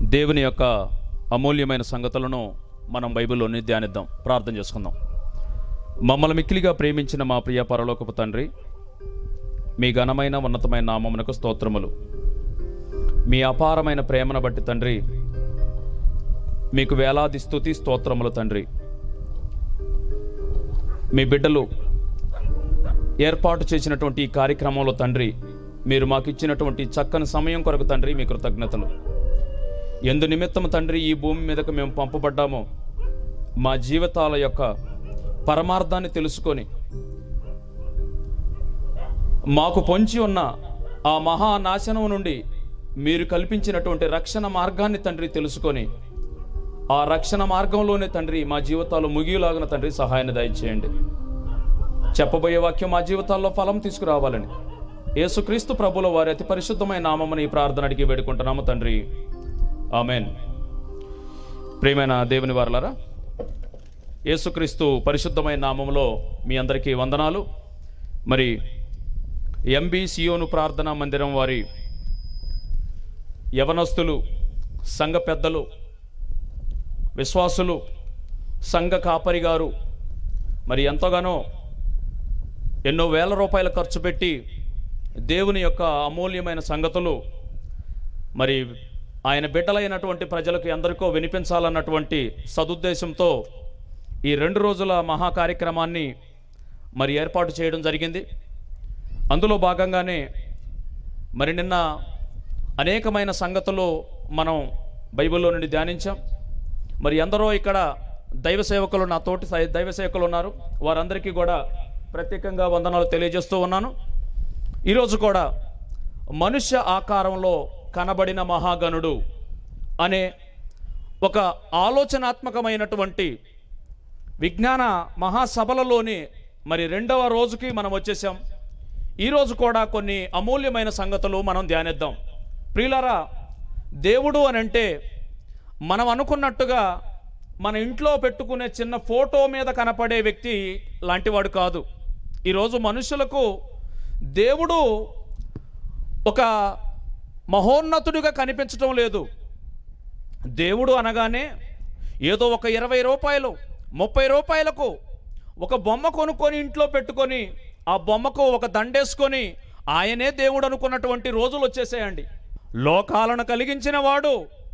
దేవుని యొక్క అమూల్యమైన సంగతులను మనం బైబిల్లోని ధ్యానిద్దాం ప్రార్థన చేసుకుందాం మమ్మల్ని మిక్కిలిగా ప్రేమించిన మా ప్రియ పరలోకపు తండ్రి మీ ఘనమైన ఉన్నతమైన నామమునకు స్తోత్రములు మీ అపారమైన ప్రేమను బట్టి తండ్రి మీకు వేలాది స్తుతి స్తోత్రములు తండ్రి మీ బిడ్డలు ఏర్పాటు చేసినటువంటి ఈ కార్యక్రమంలో తండ్రి మీరు మాకు ఇచ్చినటువంటి చక్కని సమయం కొరకు తండ్రి మీ కృతజ్ఞతలు ఎందు నిమిత్తం తండ్రి ఈ భూమి మీదకు మేము పంపబడ్డామో మా జీవితాల యొక్క పరమార్థాన్ని తెలుసుకొని మాకు పొంచి ఉన్న ఆ మహానాశనం నుండి మీరు కల్పించినటువంటి రక్షణ మార్గాన్ని తండ్రి తెలుసుకొని ఆ రక్షణ మార్గంలోనే తండ్రి మా జీవితాలు ముగియలాగిన తండ్రి సహాయాన్ని దయచేయండి చెప్పబోయే వాక్యం మా జీవితాల్లో ఫలం తీసుకురావాలని యేసుక్రీస్తు ప్రభుల వారి అతి పరిశుద్ధమైన నామముని ఈ ప్రార్థన అడిగి వేడుకుంటున్నాము తండ్రి ఆమెన్ ప్రియమైన దేవుని వారలారా యేసుక్రీస్తు పరిశుద్ధమైన నామములో మీ అందరికీ వందనాలు మరి ఎంబీ సియోను ప్రార్థనా మందిరం వారి యవనస్తులు సంఘ పెద్దలు విశ్వాసులు సంఘ కాపరి గారు మరి ఎంతగానో ఎన్నో వేల రూపాయలు ఖర్చు పెట్టి దేవుని యొక్క అమూల్యమైన సంగతులు మరి ఆయన బిడ్డలైనటువంటి ప్రజలకు ఎందరికో వినిపించాలన్నటువంటి సదుద్దేశంతో ఈ రెండు రోజుల మహా కార్యక్రమాన్ని మరి ఏర్పాటు చేయడం జరిగింది అందులో భాగంగానే మరి నిన్న అనేకమైన సంగతులు మనం బైబిల్లో నుండి ధ్యానించాం మరి ఎందరో ఇక్కడ దైవ సేవకులు నా తోటి సై- దైవ సేవకులు ఉన్నారు వారందరికీ కూడా ప్రత్యేకంగా వందనాలు తెలియజేస్తూ ఉన్నాను ఈరోజు కూడా మనుష్య ఆకారంలో కనబడిన మహాగణుడు అనే ఒక ఆలోచనాత్మకమైనటువంటి విజ్ఞాన మహాసభలలోని మరి రెండవ రోజుకి మనం వచ్చేసాం ఈరోజు కూడా కొన్ని అమూల్యమైన సంగతులు మనం ధ్యానిద్దాం ప్రియులారా దేవుడు అని అంటే మనం అనుకున్నట్టుగా మన ఇంట్లో పెట్టుకునే చిన్న ఫోటో మీద కనపడే వ్యక్తి లాంటివాడు కాదు ఈరోజు మనుషులకు దేవుడు ఒక మహోన్నతుడిగా కనిపించడం లేదు దేవుడు అనగానే ఏదో ఒక ఇరవై రూపాయలు ముప్పై రూపాయలకు ఒక బొమ్మ కొనుక్కొని ఇంట్లో పెట్టుకొని ఆ బొమ్మకు ఒక దండేసుకొని ఆయనే దేవుడు అనుకున్నటువంటి రోజులు వచ్చేసాయండి లోకాలను కలిగించిన వాడు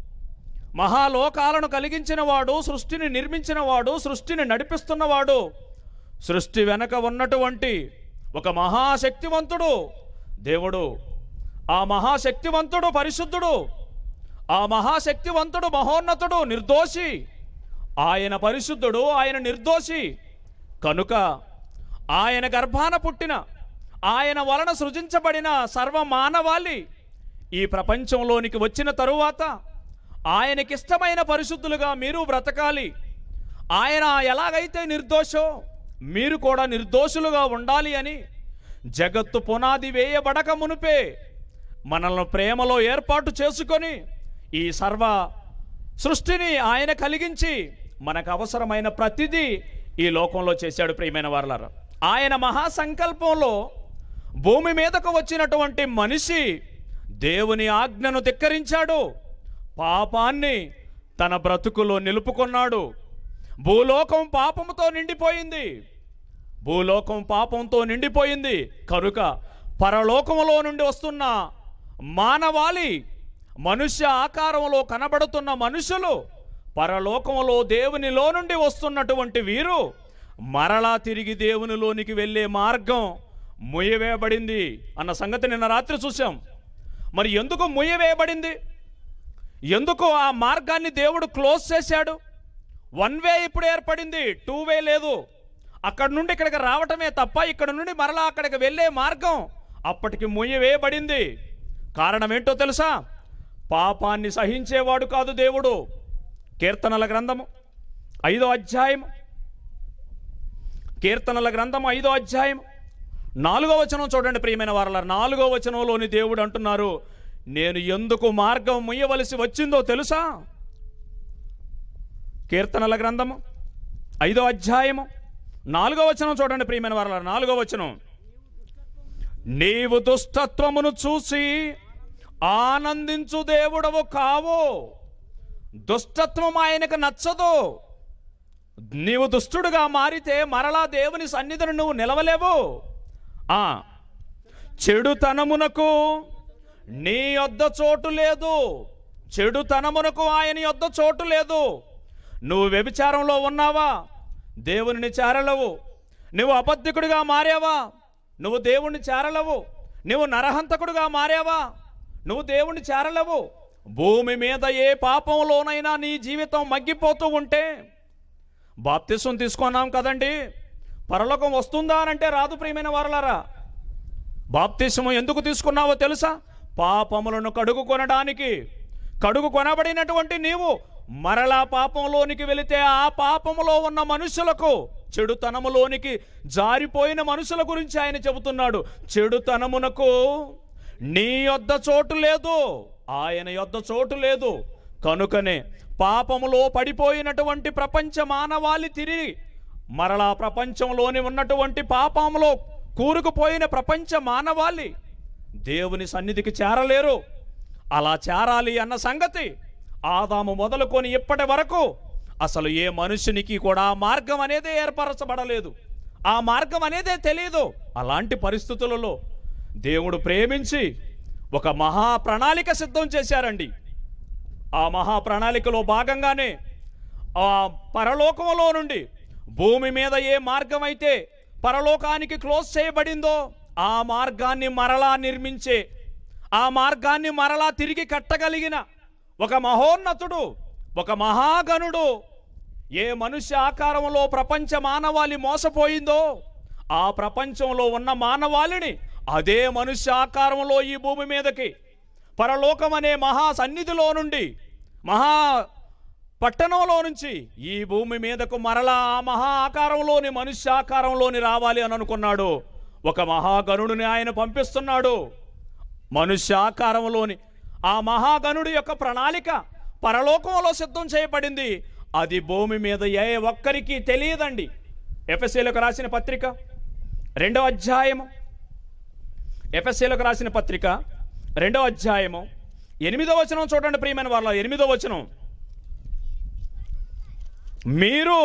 మహాలోకాలను కలిగించిన వాడు సృష్టిని నిర్మించిన వాడు సృష్టిని నడిపిస్తున్నవాడు సృష్టి వెనక ఉన్నటువంటి ఒక మహాశక్తివంతుడు దేవుడు ఆ మహాశక్తివంతుడు పరిశుద్ధుడు ఆ మహాశక్తివంతుడు మహోన్నతుడు నిర్దోషి ఆయన పరిశుద్ధుడు ఆయన నిర్దోషి కనుక ఆయన గర్భాన పుట్టిన ఆయన వలన సృజించబడిన సర్వ మానవాళి ఈ ప్రపంచంలోనికి వచ్చిన తరువాత ఆయనకిష్టమైన పరిశుద్ధులుగా మీరు బ్రతకాలి ఆయన ఎలాగైతే నిర్దోషో మీరు కూడా నిర్దోషులుగా ఉండాలి అని జగత్తు పునాది వేయబడక మునుపే మనల్ని ప్రేమలో ఏర్పాటు చేసుకొని ఈ సర్వ సృష్టిని ఆయన కలిగించి మనకు అవసరమైన ప్రతిదీ ఈ లోకంలో చేశాడు ప్రియమైన వారలారా ఆయన మహాసంకల్పంలో భూమి మీదకు వచ్చినటువంటి మనిషి దేవుని ఆజ్ఞను ధిక్కరించాడు పాపాన్ని తన బ్రతుకులో నిలుపుకున్నాడు భూలోకం పాపముతో నిండిపోయింది భూలోకం పాపంతో నిండిపోయింది కనుక పరలోకములో నుండి వస్తున్న మానవాళి మనుష్య ఆకారంలో కనబడుతున్న మనుషులు పరలోకములో దేవునిలో నుండి వస్తున్నటువంటి వీరు మరలా తిరిగి దేవునిలోనికి వెళ్ళే మార్గం ముయ్యవేయబడింది అన్న సంగతి నిన్న రాత్రి చూసాం మరి ఎందుకు ముయ్యవేయబడింది ఎందుకు ఆ మార్గాన్ని దేవుడు క్లోజ్ చేశాడు వన్ వే ఇప్పుడు ఏర్పడింది టూ వే లేదు అక్కడ నుండి ఇక్కడికి రావటమే తప్ప ఇక్కడ నుండి మరలా అక్కడికి వెళ్ళే మార్గం అప్పటికి ముయ్యవేయబడింది కారణం ఏంటో తెలుసా పాపాన్ని సహించేవాడు కాదు దేవుడు కీర్తనల గ్రంథము ఐదో అధ్యాయం కీర్తనల గ్రంథం ఐదో అధ్యాయం నాలుగో వచనం చూడండి ప్రియమైన వారల నాలుగో వచనంలోని దేవుడు అంటున్నారు నేను ఎందుకు మార్గం ముయ్యవలసి వచ్చిందో తెలుసా కీర్తనల గ్రంథము ఐదో అధ్యాయము నాలుగో వచనం చూడండి ప్రియమైన వారల నాలుగో వచనం నీవు దుష్టత్వమును చూసి ఆనందించు దేవుడవు కావు దుష్టత్వం ఆయనకు నచ్చదు నీవు దుష్టుడుగా మారితే మరలా దేవుని సన్నిధిని నువ్వు నిలవలేవు ఆ చెడుతనమునకు నీ యొద్ద చోటు లేదు చెడుతనమునకు ఆయన యొద్ద చోటు లేదు నువ్వు వ్యభిచారంలో ఉన్నావా దేవునిని చేరలవు నువ్వు అబద్ధికుడిగా మారావా నువ్వు దేవుణ్ణి చేరలవు నువ్వు నరహంతకుడుగా మారావా నువ్వు దేవుణ్ణి చేరలవు భూమి మీద ఏ పాపంలోనైనా నీ జీవితం మగ్గిపోతూ ఉంటే బాప్తిసం తీసుకున్నాం కదండి పరలోకం వస్తుందా అనంటే రాదు ప్రియమైన వారలారా బాప్తిసము ఎందుకు తీసుకున్నావో తెలుసా పాపములను కడుగు కొనడానికి కడుగు కొనబడినటువంటి నీవు మరలా పాపంలోనికి వెళితే ఆ పాపములో ఉన్న మనుషులకు చెడుతనములోనికి జారిపోయిన మనుషుల గురించి ఆయన చెబుతున్నాడు చెడుతనమునకు నీ యొద్ద చోటు లేదు ఆయన యొద్ద చోటు లేదు కనుకనే పాపములో పడిపోయినటువంటి ప్రపంచ మానవాళి తిరిగి మరలా ప్రపంచంలోని ఉన్నటువంటి పాపములో కూరుకుపోయిన ప్రపంచ మానవాళి దేవుని సన్నిధికి చేరలేరు అలా చేరాలి అన్న సంగతి ఆదాము మొదలుకొని ఇప్పటి వరకు అసలు ఏ మనుషునికి కూడా ఆ మార్గం అనేదే ఏర్పరచబడలేదు ఆ మార్గం అనేదే తెలియదు అలాంటి పరిస్థితులలో దేవుడు ప్రేమించి ఒక మహా ప్రణాళిక సిద్ధం చేశారండి ఆ మహా ప్రణాళికలో భాగంగానే ఆ పరలోకంలో నుండి భూమి మీద ఏ మార్గం అయితే పరలోకానికి క్లోజ్ చేయబడిందో ఆ మార్గాన్ని మరలా నిర్మించే ఆ మార్గాన్ని మరలా తిరిగి కట్టగలిగిన ఒక మహోన్నతుడు ఒక మహాగణుడు ఏ మనుష్య ఆకారంలో ప్రపంచ మానవాళి మోసపోయిందో ఆ ప్రపంచంలో ఉన్న మానవాళిని అదే మనుష్య ఆకారంలో ఈ భూమి మీదకి పరలోకం అనే మహా సన్నిధిలో నుండి మహా పట్టణంలో నుంచి ఈ భూమి మీదకు మరలా ఆ మహా ఆకారంలోని మనుష్య ఆకారంలోని రావాలి అని అనుకున్నాడు ఒక మహాగణుడిని ఆయన పంపిస్తున్నాడు మనుష్య ఆకారంలోని ఆ మహాగణుడి యొక్క ప్రణాళిక పరలోకంలో సిద్ధం చేయబడింది అది భూమి మీద ఏ ఒక్కరికి తెలియదండి ఎఫ్ఎస్సీలకు రాసిన పత్రిక రెండవ అధ్యాయము ఎఫ్ఎస్సీలకు రాసిన పత్రిక రెండవ అధ్యాయము ఎనిమిదో వచనం చూడండి ప్రియమైన వాళ్ళ ఎనిమిదో వచనం మీరు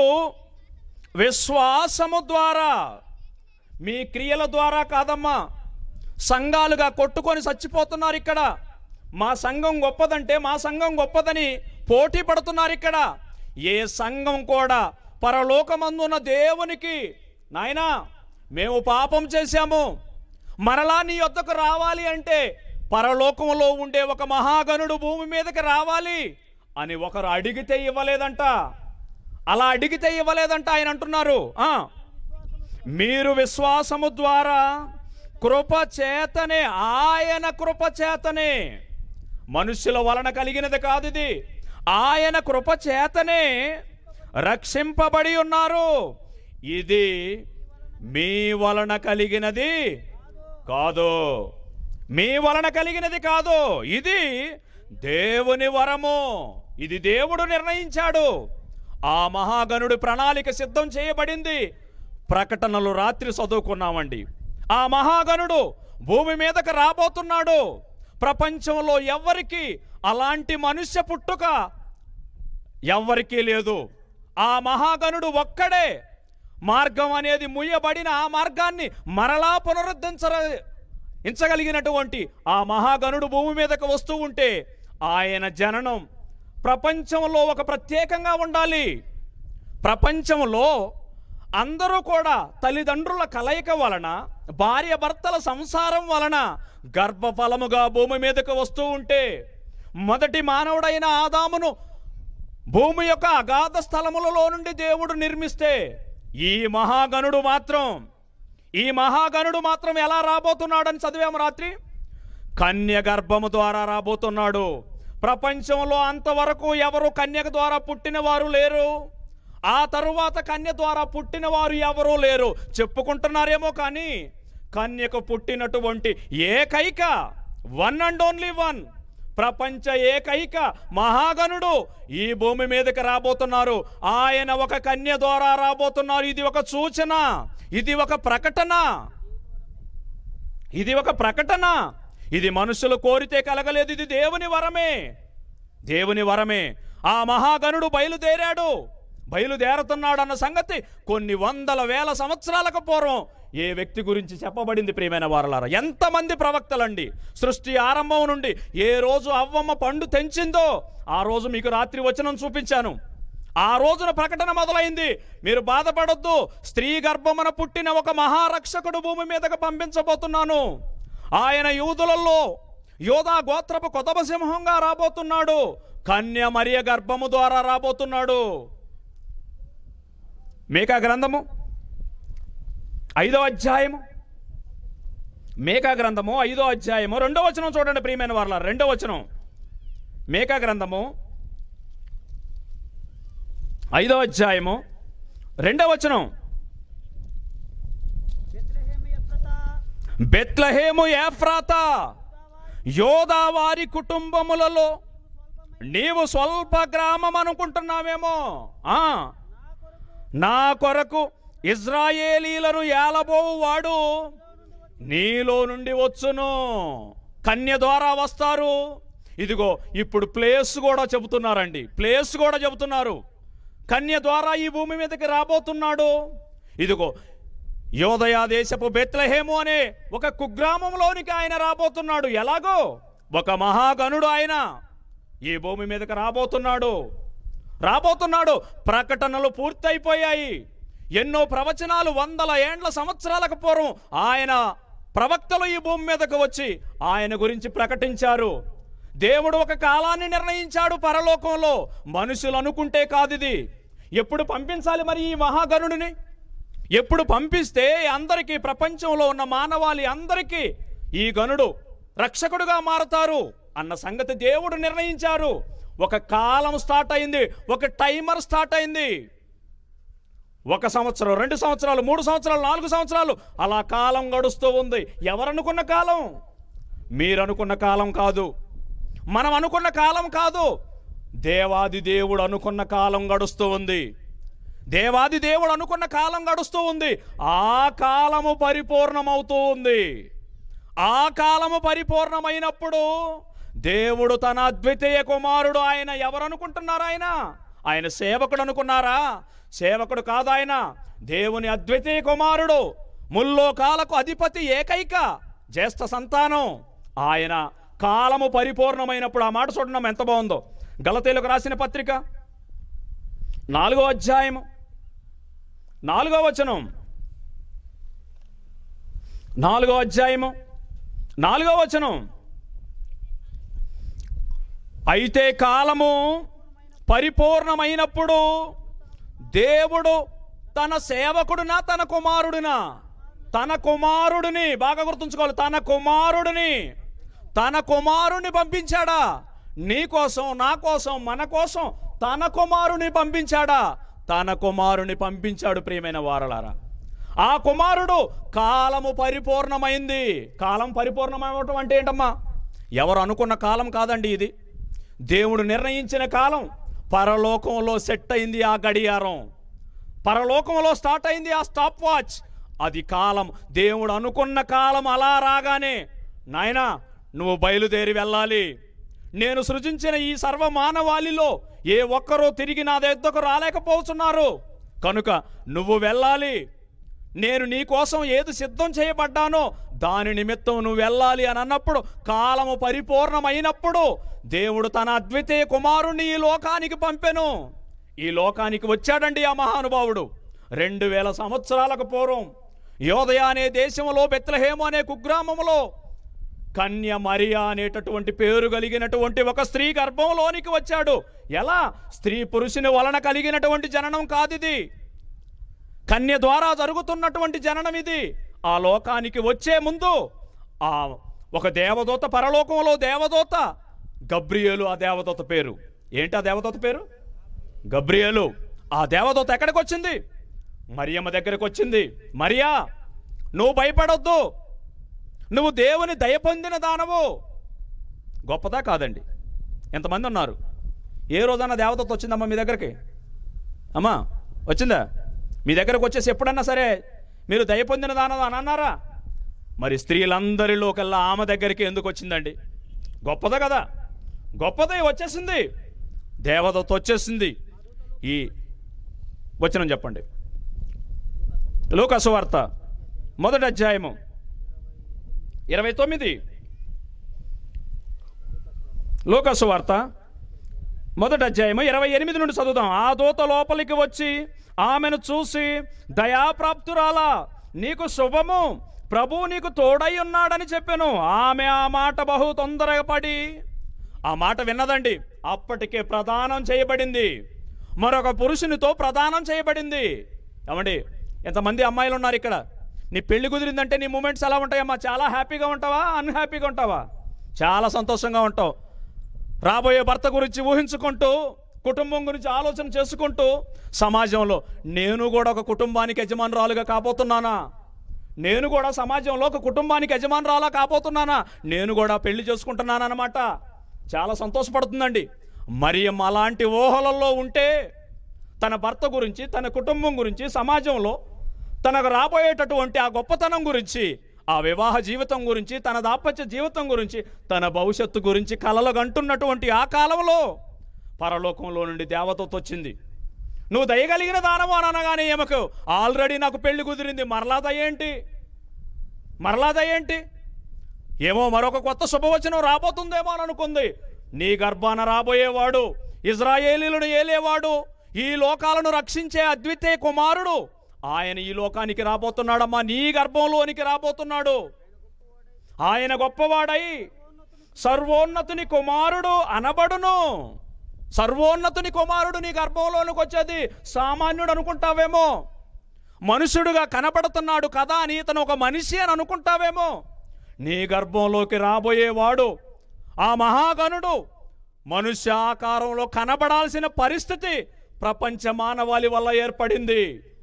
విశ్వాసము ద్వారా మీ క్రియల ద్వారా కాదమ్మా సంఘాలుగా కొట్టుకొని చచ్చిపోతున్నారు ఇక్కడ మా సంఘం గొప్పదంటే మా సంఘం గొప్పదని పోటీ పడుతున్నారు ఇక్కడ ఏ సంఘం కూడా పరలోకమందున్న దేవునికి నాయనా మేము పాపం చేశాము మరలా నీ యొద్దకు రావాలి అంటే పరలోకంలో ఉండే ఒక మహాగణుడు భూమి మీదకి రావాలి అని ఒకరు అడిగితే ఇవ్వలేదంట అలా అడిగితే ఇవ్వలేదంట ఆయన అంటున్నారు ఆ మీరు విశ్వాసము ద్వారా కృప చేతనే ఆయన కృప చేతనే మనుషుల వలన కలిగినది కాదు ఇది ఆయన కృప చేతనే రక్షింపబడి ఉన్నారు ఇది మీ వలన కలిగినది కాదు మీ వలన కలిగినది కాదు ఇది దేవుని వరము ఇది దేవుడు నిర్ణయించాడు ఆ మహాగణుడి ప్రణాళిక సిద్ధం చేయబడింది ప్రకటనలు రాత్రి చదువుకున్నామండి ఆ మహాగణుడు భూమి మీదకి రాబోతున్నాడు ప్రపంచంలో ఎవ్వరికి అలాంటి మనుష్య పుట్టుక ఎవ్వరికీ లేదు ఆ మహాగణుడు ఒక్కడే మార్గం అనేది ముయ్యబడిన ఆ మార్గాన్ని మరలా పునరుద్ధరించర ఇంచగలిగినటువంటి ఆ మహాగణుడు భూమి మీదకు వస్తూ ఉంటే ఆయన జననం ప్రపంచంలో ఒక ప్రత్యేకంగా ఉండాలి ప్రపంచంలో అందరూ కూడా తల్లిదండ్రుల కలయిక వలన భార్య భర్తల సంసారం వలన గర్భఫలముగా భూమి మీదకు వస్తూ ఉంటే మొదటి మానవుడైన ఆదామును భూమి యొక్క అగాధ స్థలములలో నుండి దేవుడు నిర్మిస్తే ఈ మహాగణుడు మాత్రం ఈ మహాగణుడు మాత్రం ఎలా రాబోతున్నాడని చదివాము రాత్రి కన్య గర్భము ద్వారా రాబోతున్నాడు ప్రపంచంలో అంతవరకు ఎవరు కన్యక ద్వారా పుట్టిన వారు లేరు ఆ తరువాత కన్య ద్వారా పుట్టిన వారు ఎవరూ లేరు చెప్పుకుంటున్నారేమో కానీ కన్యకు పుట్టినటువంటి ఏకైక వన్ అండ్ ఓన్లీ వన్ ప్రపంచ ఏకైక మహాగణుడు ఈ భూమి మీదకి రాబోతున్నారు ఆయన ఒక కన్య ద్వారా రాబోతున్నారు ఇది ఒక సూచన ఇది ఒక ప్రకటన ఇది ఒక ప్రకటన ఇది మనుషులు కోరితే కలగలేదు ఇది దేవుని వరమే దేవుని వరమే ఆ మహాగణుడు బయలుదేరాడు బయలుదేరుతున్నాడు అన్న సంగతి కొన్ని వందల వేల సంవత్సరాలకు పూర్వం ఏ వ్యక్తి గురించి చెప్పబడింది ప్రియమైన వారలారా ఎంతమంది ప్రవక్తలండి సృష్టి ఆరంభం నుండి ఏ రోజు అవ్వమ్మ పండు తెంచిందో ఆ రోజు మీకు రాత్రి వచనం చూపించాను ఆ రోజున ప్రకటన మొదలైంది మీరు బాధపడొద్దు స్త్రీ గర్భమున పుట్టిన ఒక మహారక్షకుడు భూమి మీదకు పంపించబోతున్నాను ఆయన యూదులలో యోధా గోత్రపు కొతబ సింహంగా రాబోతున్నాడు కన్య మరియ గర్భము ద్వారా రాబోతున్నాడు మేకా గ్రంథము ఐదో అధ్యాయము మేకా గ్రంథము ఐదో అధ్యాయము రెండో వచనం చూడండి ప్రియమైన వారల రెండో వచనం మేకా గ్రంథము ఐదో అధ్యాయము రెండో వచనం బెత్లెహేము ఎఫ్రతా, బెత్లహేము ఏఫ్రాత యోధా వారి కుటుంబములలో నీవు స్వల్ప గ్రామం అనుకుంటున్నావేమో ఆ నా కొరకు ఇజ్రాయేలీలను ఏలబోవు వాడు నీలో నుండి వచ్చును కన్య ద్వారా వస్తారు ఇదిగో ఇప్పుడు ప్లేస్ కూడా చెబుతున్నారండి ప్లేస్ కూడా చెబుతున్నారు కన్య ద్వారా ఈ భూమి మీదకి రాబోతున్నాడు ఇదిగో యోదయ దేశపు బెత్లహేము అనే ఒక కుగ్రామంలోనికి ఆయన రాబోతున్నాడు ఎలాగో ఒక మహాగణుడు ఆయన ఈ భూమి మీదకి రాబోతున్నాడు రాబోతున్నాడు ప్రకటనలు పూర్తయిపోయాయి ఎన్నో ప్రవచనాలు వందల ఏండ్ల సంవత్సరాలకు పూర్వం ఆయన ప్రవక్తలు ఈ భూమి మీదకు వచ్చి ఆయన గురించి ప్రకటించారు దేవుడు ఒక కాలాన్ని నిర్ణయించాడు పరలోకంలో మనుషులు అనుకుంటే కాదు ఇది ఎప్పుడు పంపించాలి మరి ఈ మహాగణుడిని ఎప్పుడు పంపిస్తే అందరికీ ప్రపంచంలో ఉన్న మానవాళి అందరికీ ఈ గనుడు రక్షకుడుగా మారతారు అన్న సంగతి దేవుడు నిర్ణయించారు ఒక కాలం స్టార్ట్ అయింది ఒక టైమర్ స్టార్ట్ అయింది ఒక సంవత్సరం రెండు సంవత్సరాలు మూడు సంవత్సరాలు నాలుగు సంవత్సరాలు అలా కాలం గడుస్తూ ఉంది ఎవరనుకున్న కాలం మీరనుకున్న కాలం కాదు మనం అనుకున్న కాలం కాదు దేవాది దేవుడు అనుకున్న కాలం గడుస్తూ ఉంది దేవాది దేవుడు అనుకున్న కాలం గడుస్తూ ఉంది ఆ కాలము పరిపూర్ణమవుతూ ఉంది ఆ కాలము పరిపూర్ణమైనప్పుడు దేవుడు తన అద్వితీయ కుమారుడు ఆయన ఎవరనుకుంటున్నారు ఆయన ఆయన సేవకుడు అనుకున్నారా సేవకుడు కాదు ఆయన దేవుని అద్వితీయ కుమారుడు ముల్లోకాలకు అధిపతి ఏకైక జ్యేష్ఠ సంతానం ఆయన కాలము పరిపూర్ణమైనప్పుడు ఆ మాట చూడడం ఎంత బాగుందో గలతీలకు రాసిన పత్రిక నాలుగో అధ్యాయము నాలుగో వచనం నాలుగో అధ్యాయము నాలుగో వచనం అయితే కాలము పరిపూర్ణమైనప్పుడు దేవుడు తన సేవకుడునా తన కుమారుడునా తన కుమారుడిని బాగా గుర్తుంచుకోవాలి తన కుమారుడిని తన కుమారుని పంపించాడా నీ కోసం నా కోసం మన కోసం తన కుమారుని పంపించాడా తన కుమారుని పంపించాడు ప్రియమైన వారలారా ఆ కుమారుడు కాలము పరిపూర్ణమైంది కాలం పరిపూర్ణమవటం అంటే ఏంటమ్మా ఎవరు అనుకున్న కాలం కాదండి ఇది దేవుడు నిర్ణయించిన కాలం పరలోకంలో సెట్ అయింది ఆ గడియారం పరలోకంలో స్టార్ట్ అయింది ఆ స్టాప్ వాచ్ అది కాలం దేవుడు అనుకున్న కాలం అలా రాగానే నాయనా నువ్వు బయలుదేరి వెళ్ళాలి నేను సృజించిన ఈ సర్వ మానవాళిలో ఏ ఒక్కరూ తిరిగి నా దగ్గరకు రాలేకపోతున్నారు కనుక నువ్వు వెళ్ళాలి నేను నీ కోసం ఏది సిద్ధం చేయబడ్డానో దాని నిమిత్తం నువ్వు వెళ్ళాలి అని అన్నప్పుడు కాలము పరిపూర్ణమైనప్పుడు దేవుడు తన అద్వితీయ కుమారుణ్ణి ఈ లోకానికి పంపెను ఈ లోకానికి వచ్చాడండి ఆ మహానుభావుడు రెండు వేల సంవత్సరాలకు పూర్వం యోదయ అనే దేశంలో బెత్లహేము అనే కుగ్రామంలో కన్య మరియా అనేటటువంటి పేరు కలిగినటువంటి ఒక స్త్రీ గర్భంలోనికి వచ్చాడు ఎలా స్త్రీ పురుషుని వలన కలిగినటువంటి జననం కాదిది కన్య ద్వారా జరుగుతున్నటువంటి జననం ఇది ఆ లోకానికి వచ్చే ముందు ఆ ఒక దేవదూత పరలోకంలో దేవదూత గబ్రియేలు ఆ దేవదూత పేరు ఏంటి ఆ దేవదూత పేరు గబ్రియేలు ఆ దేవదూత ఎక్కడికి వచ్చింది మరియమ్మ దగ్గరికి వచ్చింది మరియా నువ్వు భయపడొద్దు నువ్వు దేవుని దయ పొందిన దానవు గొప్పదా కాదండి ఎంతమంది ఉన్నారు ఏ రోజన్నా దేవదూత వచ్చిందమ్మా మీ దగ్గరికి అమ్మా వచ్చిందా మీ దగ్గరకు వచ్చేసి ఎప్పుడన్నా సరే మీరు దయ పొందిన దానవు అని అన్నారా మరి స్త్రీలందరిలో కల్లా ఆమె దగ్గరికి ఎందుకు వచ్చిందండి గొప్పదా కదా గొప్పదే వచ్చేసింది దేవదత్త వచ్చేసింది ఈ వచనం చెప్పండి లోకసు వార్త మొదటి అధ్యాయము ఇరవై తొమ్మిది లోకసు వార్త మొదటి అధ్యాయము ఇరవై ఎనిమిది నుండి చదువుదాం ఆ దూత లోపలికి వచ్చి ఆమెను చూసి దయాప్రాప్తురాలా నీకు శుభము ప్రభు నీకు తోడై ఉన్నాడని చెప్పాను ఆమె ఆ మాట బహు తొందరగా పడి ఆ మాట విన్నదండి అప్పటికే ప్రదానం చేయబడింది మరొక పురుషునితో ప్రదానం చేయబడింది ఏమండి ఎంతమంది అమ్మాయిలు ఉన్నారు ఇక్కడ నీ పెళ్లి కుదిరిందంటే నీ మూమెంట్స్ ఎలా ఉంటాయమ్మా చాలా హ్యాపీగా ఉంటావా అన్హ్యాపీగా ఉంటావా చాలా సంతోషంగా ఉంటావు రాబోయే భర్త గురించి ఊహించుకుంటూ కుటుంబం గురించి ఆలోచన చేసుకుంటూ సమాజంలో నేను కూడా ఒక కుటుంబానికి యజమానురాలుగా కాబోతున్నానా నేను కూడా సమాజంలో ఒక కుటుంబానికి యజమానురాలా కాబోతున్నానా నేను కూడా పెళ్లి చేసుకుంటున్నానన్నమాట చాలా సంతోషపడుతుందండి మరియమ్మ అలాంటి ఊహలలో ఉంటే తన భర్త గురించి తన కుటుంబం గురించి సమాజంలో తనకు రాబోయేటటువంటి ఆ గొప్పతనం గురించి ఆ వివాహ జీవితం గురించి తన దాపత్య జీవితం గురించి తన భవిష్యత్తు గురించి కలలు గంటున్నటువంటి ఆ కాలంలో పరలోకంలో నుండి దేవతతో వచ్చింది నువ్వు దయగలిగిన దానము అని అనగానే ఏమకు ఆల్రెడీ నాకు పెళ్లి కుదిరింది మరలా దయ్యేంటి మరలా దయ్యేంటి ఏమో మరొక కొత్త శుభవచనం రాబోతుందేమో అని అనుకుంది నీ గర్భాన రాబోయేవాడు ఇజ్రాయేలీలను ఏలేవాడు ఈ లోకాలను రక్షించే అద్వితీయ కుమారుడు ఆయన ఈ లోకానికి రాబోతున్నాడమ్మా నీ గర్భంలోనికి రాబోతున్నాడు ఆయన గొప్పవాడై సర్వోన్నతుని కుమారుడు అనబడును సర్వోన్నతుని కుమారుడు నీ గర్భంలోనికి వచ్చేది సామాన్యుడు అనుకుంటావేమో మనుషుడుగా కనపడుతున్నాడు కదా అని ఇతను ఒక మనిషి అని అనుకుంటావేమో నీ గర్భంలోకి రాబోయేవాడు ఆ మహాగణుడు మనుష్య ఆకారంలో కనబడాల్సిన పరిస్థితి ప్రపంచ మానవాళి వల్ల ఏర్పడింది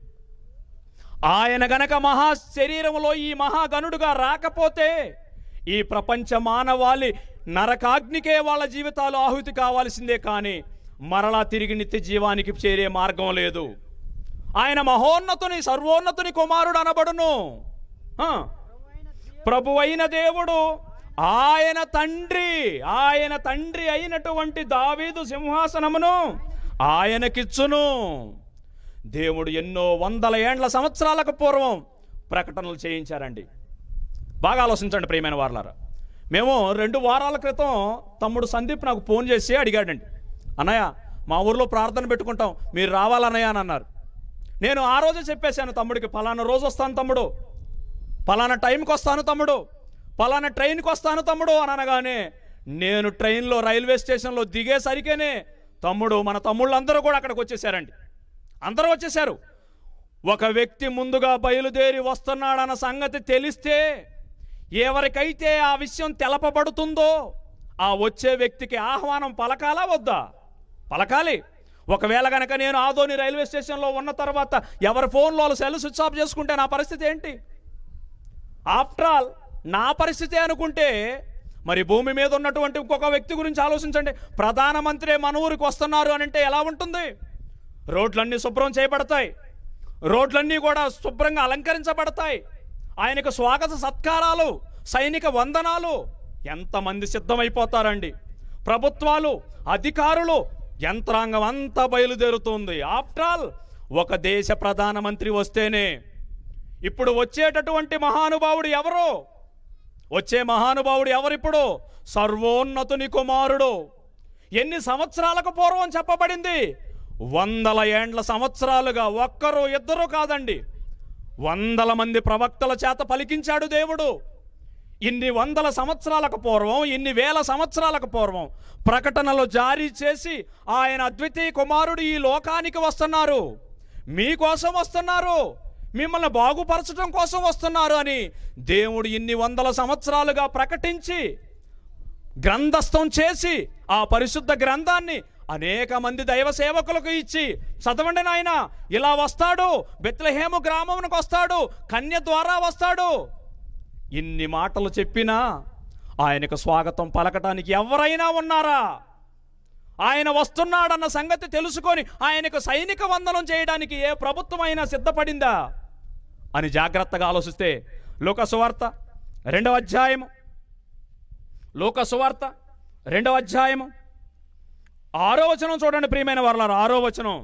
ఆయన గనక మహా శరీరంలో ఈ మహాగణుడుగా రాకపోతే ఈ ప్రపంచ మానవాళి నరకాగ్నికే వాళ్ళ జీవితాలు ఆహుతి కావాల్సిందే కానీ మరలా తిరిగి నిత్య జీవానికి చేరే మార్గం లేదు ఆయన మహోన్నతుని సర్వోన్నతుని కుమారుడు అనబడును ఆ, ప్రభువైన దేవుడు ఆయన తండ్రి ఆయన తండ్రి అయినటువంటి దావీదు సింహాసనమును ఆయనకిచ్చును దేవుడు ఎన్నో వందల ఏండ్ల సంవత్సరాలకు పూర్వం ప్రకటనలు చేయించారండి బాగా ఆలోచించండి ప్రియమైన వారలారా మేము రెండు వారాల క్రితం తమ్ముడు సందీప్ నాకు ఫోన్ చేసి అడిగాడండి అన్నయ్య మా ఊర్లో ప్రార్థన పెట్టుకుంటాం మీరు రావాలన్నయ్య అని అన్నారు నేను ఆ రోజే చెప్పేశాను తమ్ముడికి పలానా రోజు వస్తాను తమ్ముడు పలానా టైంకి వస్తాను తమ్ముడు పలానా ట్రైన్కి వస్తాను తమ్ముడు అని అనగానే నేను ట్రైన్లో రైల్వే స్టేషన్లో దిగేసరికేనే తమ్ముడు మన తమ్ముళ్ళందరూ కూడా అక్కడికి వచ్చేసారండి అందరూ వచ్చేసారు ఒక వ్యక్తి ముందుగా బయలుదేరి వస్తున్నాడన్న సంగతి తెలిస్తే ఎవరికైతే ఆ విషయం తెలపబడుతుందో ఆ వచ్చే వ్యక్తికి ఆహ్వానం పలకాలా వద్దా పలకాలి ఒకవేళ కనుక నేను ఆదోని రైల్వే స్టేషన్లో ఉన్న తర్వాత ఎవరి ఫోన్లో వాళ్ళు సెల్ స్విచ్ ఆఫ్ చేసుకుంటే నా పరిస్థితి ఏంటి ఆఫ్టర్ ఆల్ నా పరిస్థితి అనుకుంటే మరి భూమి మీద ఉన్నటువంటి ఇంకొక వ్యక్తి గురించి ఆలోచించండి ప్రధానమంత్రి మన ఊరికి వస్తున్నారు అని అంటే ఎలా ఉంటుంది రోడ్లన్నీ శుభ్రం చేయబడతాయి రోడ్లన్నీ కూడా శుభ్రంగా అలంకరించబడతాయి ఆయనకు స్వాగత సత్కారాలు సైనిక వందనాలు ఎంతమంది సిద్ధమైపోతారండి ప్రభుత్వాలు అధికారులు యంత్రాంగం అంతా బయలుదేరుతుంది ఆఫ్టర్ ఆల్ ఒక దేశ ప్రధానమంత్రి వస్తేనే ఇప్పుడు వచ్చేటటువంటి మహానుభావుడు ఎవరు వచ్చే మహానుభావుడు ఎవరిప్పుడు సర్వోన్నతుని కుమారుడు ఎన్ని సంవత్సరాలకు పూర్వం చెప్పబడింది వందల ఏండ్ల సంవత్సరాలుగా ఒక్కరు ఇద్దరు కాదండి వందల మంది ప్రవక్తల చేత పలికించాడు దేవుడు ఇన్ని వందల సంవత్సరాలకు పూర్వం ఇన్ని వేల సంవత్సరాలకు పూర్వం ప్రకటనలు జారీ చేసి ఆయన అద్వితీయ కుమారుడు ఈ లోకానికి వస్తున్నారు మీకోసం వస్తున్నారు మిమ్మల్ని బాగుపరచడం కోసం వస్తున్నారు అని దేవుడు ఇన్ని వందల సంవత్సరాలుగా ప్రకటించి గ్రంథస్థం చేసి ఆ పరిశుద్ధ గ్రంథాన్ని అనేక మంది దైవ సేవకులకు ఇచ్చి చదవండి నాయన ఇలా వస్తాడు బెత్లహేము గ్రామమునకు వస్తాడు కన్య ద్వారా వస్తాడు ఇన్ని మాటలు చెప్పినా ఆయనకు స్వాగతం పలకటానికి ఎవరైనా ఉన్నారా ఆయన వస్తున్నాడన్న సంగతి తెలుసుకొని ఆయనకు సైనిక వందనం చేయడానికి ఏ ప్రభుత్వమైనా సిద్ధపడిందా అని జాగ్రత్తగా ఆలోచిస్తే లోక సువార్త రెండవ అధ్యాయము లోక సువార్త రెండవ అధ్యాయము ఆరో వచనం చూడండి ప్రియమైన వాళ్ళ ఆరో వచనం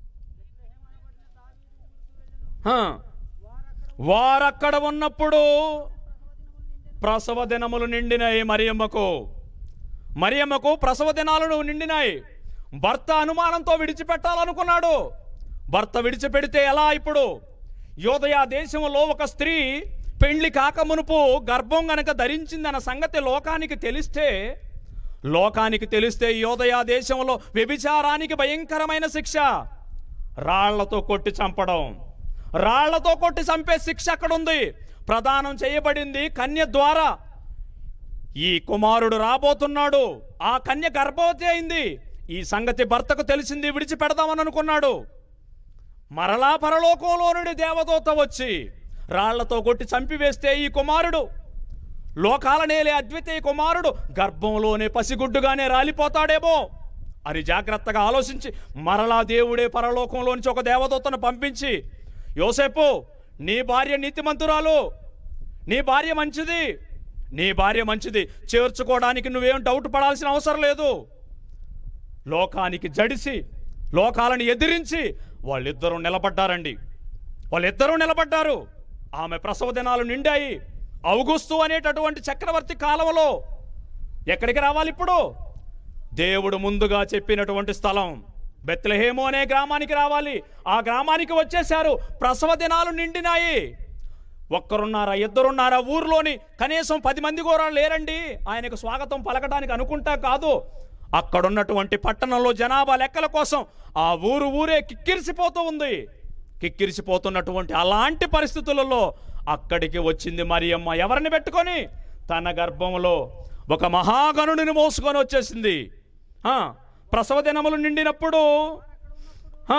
హా. వారక్కడ ఉన్నప్పుడు ప్రసవ దినములు నిండినాయి మరియమ్మకు మరియమ్మకు ప్రసవ దినాలను నిండినాయి భర్త అనుమానంతో విడిచిపెట్టాలనుకున్నాడు భర్త విడిచిపెడితే ఎలా ఇప్పుడు యోదయ దేశంలో ఒక స్త్రీ పెండ్లి కాకమునుపు గర్భం గనక ధరించిందన్న సంగతి లోకానికి తెలిస్తే లోకానికి తెలిస్తే యోదయ దేశంలో వ్యభిచారానికి భయంకరమైన శిక్ష రాళ్లతో కొట్టి చంపడం రాళ్లతో కొట్టి చంపే శిక్ష అక్కడ ఉంది ప్రదానం చేయబడింది కన్య ద్వారా ఈ కుమారుడు రాబోతున్నాడు ఆ కన్య గర్భవతి అయింది ఈ సంగతి భర్తకు తెలిసింది విడిచిపెడదామని అనుకున్నాడు మరలా పరలోకంలో నుండి దేవదూత వచ్చి రాళ్లతో కొట్టి చంపివేస్తే ఈ కుమారుడు లోకాల నేలే అద్వితీయ కుమారుడు గర్భంలోనే పసిగుడ్డుగానే రాలిపోతాడేమో అని జాగ్రత్తగా ఆలోచించి మరలా దేవుడే పరలోకంలోంచి ఒక దేవదూతను పంపించి యోసేపు నీ భార్య నీతిమంతురాలు నీ భార్య మంచిది నీ భార్య మంచిది చేర్చుకోవడానికి నువ్వేం డౌట్ పడాల్సిన అవసరం లేదు లోకానికి జడిసి లోకాలను ఎదిరించి వాళ్ళిద్దరూ నిలబడ్డారండి వాళ్ళిద్దరూ నిలబడ్డారు ఆమె ప్రసవ దినాలు నిండాయి అవుగుస్తు అనేటటువంటి చక్రవర్తి కాలంలో ఎక్కడికి రావాలి ఇప్పుడు దేవుడు ముందుగా చెప్పినటువంటి స్థలం బెత్లహేము అనే గ్రామానికి రావాలి ఆ గ్రామానికి వచ్చేశారు ప్రసవ దినాలు నిండినాయి ఒక్కరున్నారా ఇద్దరున్నారా ఊర్లోని కనీసం పది మంది కూడా లేరండి ఆయనకు స్వాగతం పలకడానికి అనుకుంటా కాదు అక్కడున్నటువంటి పట్టణంలో జనాభా లెక్కల కోసం ఆ ఊరు ఊరే కిక్కిరిసిపోతూ ఉంది కిక్కిరిసిపోతున్నటువంటి అలాంటి పరిస్థితులలో అక్కడికి వచ్చింది మరియమ్మ ఎవరిని పెట్టుకొని తన గర్భంలో ఒక మహాగణుడిని మోసుకొని వచ్చేసింది ఆ, ప్రసవ దినములు నిండినప్పుడు ఆ,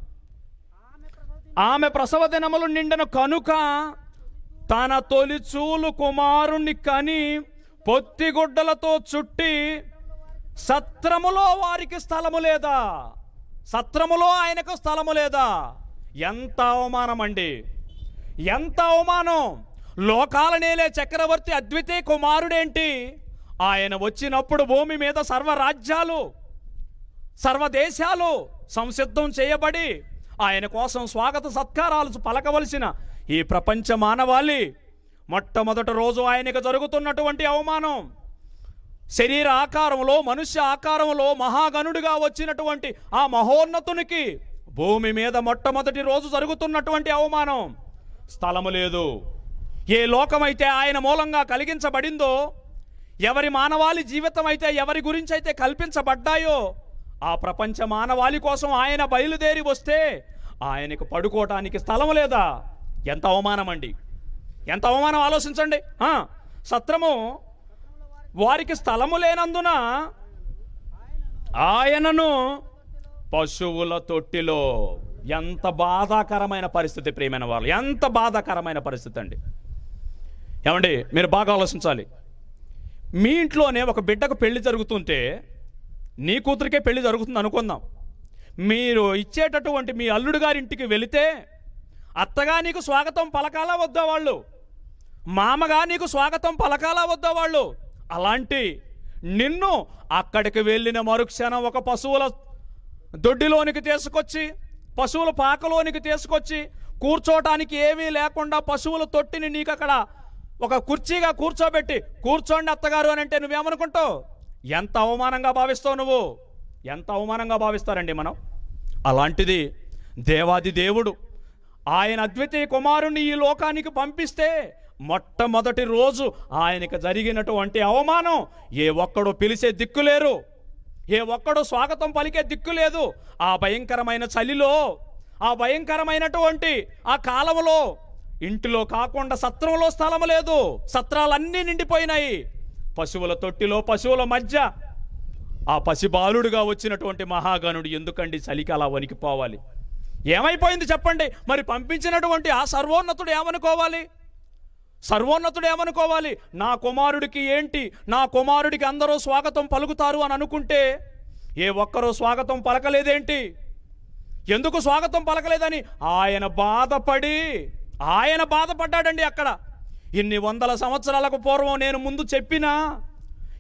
ఆమె ప్రసవ దినములు నిండిన కనుక తన తొలి చూలు కుమారుణ్ణి కని పొత్తిగుడ్డలతో చుట్టి సత్రములో వారికి స్థలము లేదా సత్రములో ఆయనకు స్థలము లేదా ఎంత అవమానం అండి ఎంత అవమానం లోకాల నేలే చక్రవర్తి అద్వితీయ కుమారుడేంటి ఆయన వచ్చినప్పుడు భూమి మీద సర్వరాజ్యాలు సర్వదేశాలు సంసిద్ధం చేయబడి ఆయన కోసం స్వాగత సత్కారాలు పలకవలసిన ఈ ప్రపంచ మానవాళి మొట్టమొదటి రోజు ఆయనకు జరుగుతున్నటువంటి అవమానం శరీర ఆకారంలో మనుష్య ఆకారంలో మహాగణుడిగా వచ్చినటువంటి ఆ మహోన్నతునికి భూమి మీద మొట్టమొదటి రోజు జరుగుతున్నటువంటి అవమానం స్థలము లేదు ఏ లోకమైతే ఆయన మూలంగా కలిగించబడిందో ఎవరి మానవాళి జీవితం అయితే ఎవరి గురించి అయితే కల్పించబడ్డాయో ఆ ప్రపంచ మానవాళి కోసం ఆయన బయలుదేరి వస్తే ఆయనకు పడుకోవటానికి స్థలం లేదా ఎంత అవమానం అండి ఎంత అవమానం ఆలోచించండి ఆ, సత్రము వారికి స్థలము లేనందున ఆయనను పశువుల తొట్టిలో ఎంత బాధాకరమైన పరిస్థితి ప్రియమైన వాళ్ళు ఎంత బాధాకరమైన పరిస్థితి అండి ఏమండి మీరు బాగా ఆలోచించాలి మీ ఇంట్లోనే ఒక బిడ్డకు పెళ్లి జరుగుతుంటే నీ కూతురికే పెళ్లి జరుగుతుంది అనుకుందాం మీరు ఇచ్చేటటువంటి మీ అల్లుడు గారింటికి వెళితే అత్తగా నీకు స్వాగతం పలకాలా వద్దా వాళ్ళు మామగా నీకు స్వాగతం పలకాలా వద్దా వాళ్ళు అలాంటి నిన్ను అక్కడికి వెళ్ళిన మరుక్షణం ఒక పశువుల దొడ్డిలోనికి తీసుకొచ్చి పశువుల పాకలోనికి తీసుకొచ్చి కూర్చోటానికి ఏమీ లేకుండా పశువుల తొట్టిని నీకు అక్కడ ఒక కుర్చీగా కూర్చోబెట్టి కూర్చోండి అత్తగారు అని అంటే నువ్వేమనుకుంటావు ఎంత అవమానంగా భావిస్తావు నువ్వు ఎంత అవమానంగా భావిస్తారండి మనం అలాంటిది దేవాది దేవుడు ఆయన అద్వితీయ కుమారుణ్ణి ఈ లోకానికి పంపిస్తే మొట్టమొదటి రోజు ఆయనకు జరిగినటువంటి అవమానం ఏ ఒక్కడు పిలిచే దిక్కులేరు ఏ ఒక్కడు స్వాగతం పలికే దిక్కు లేదు ఆ భయంకరమైన చలిలో ఆ భయంకరమైనటువంటి ఆ కాలంలో ఇంటిలో కాకుండా సత్రంలో స్థలం లేదు సత్రాలన్నీ నిండిపోయినాయి పశువుల తొట్టిలో పశువుల మధ్య ఆ పసిబాలుడుగా వచ్చినటువంటి మహాగణుడు ఎందుకండి చలికి అలా వణికిపోవాలి ఏమైపోయింది చెప్పండి మరి పంపించినటువంటి ఆ సర్వోన్నతుడు ఏమనుకోవాలి సర్వోన్నతుడు ఏమనుకోవాలి నా కుమారుడికి ఏంటి నా కుమారుడికి అందరూ స్వాగతం పలుకుతారు అని అనుకుంటే ఏ ఒక్కరూ స్వాగతం పలకలేదేంటి ఎందుకు స్వాగతం పలకలేదని ఆయన బాధపడి ఆయన బాధపడ్డాడండి అక్కడ ఇన్ని వందల సంవత్సరాలకు పూర్వం నేను ముందు చెప్పినా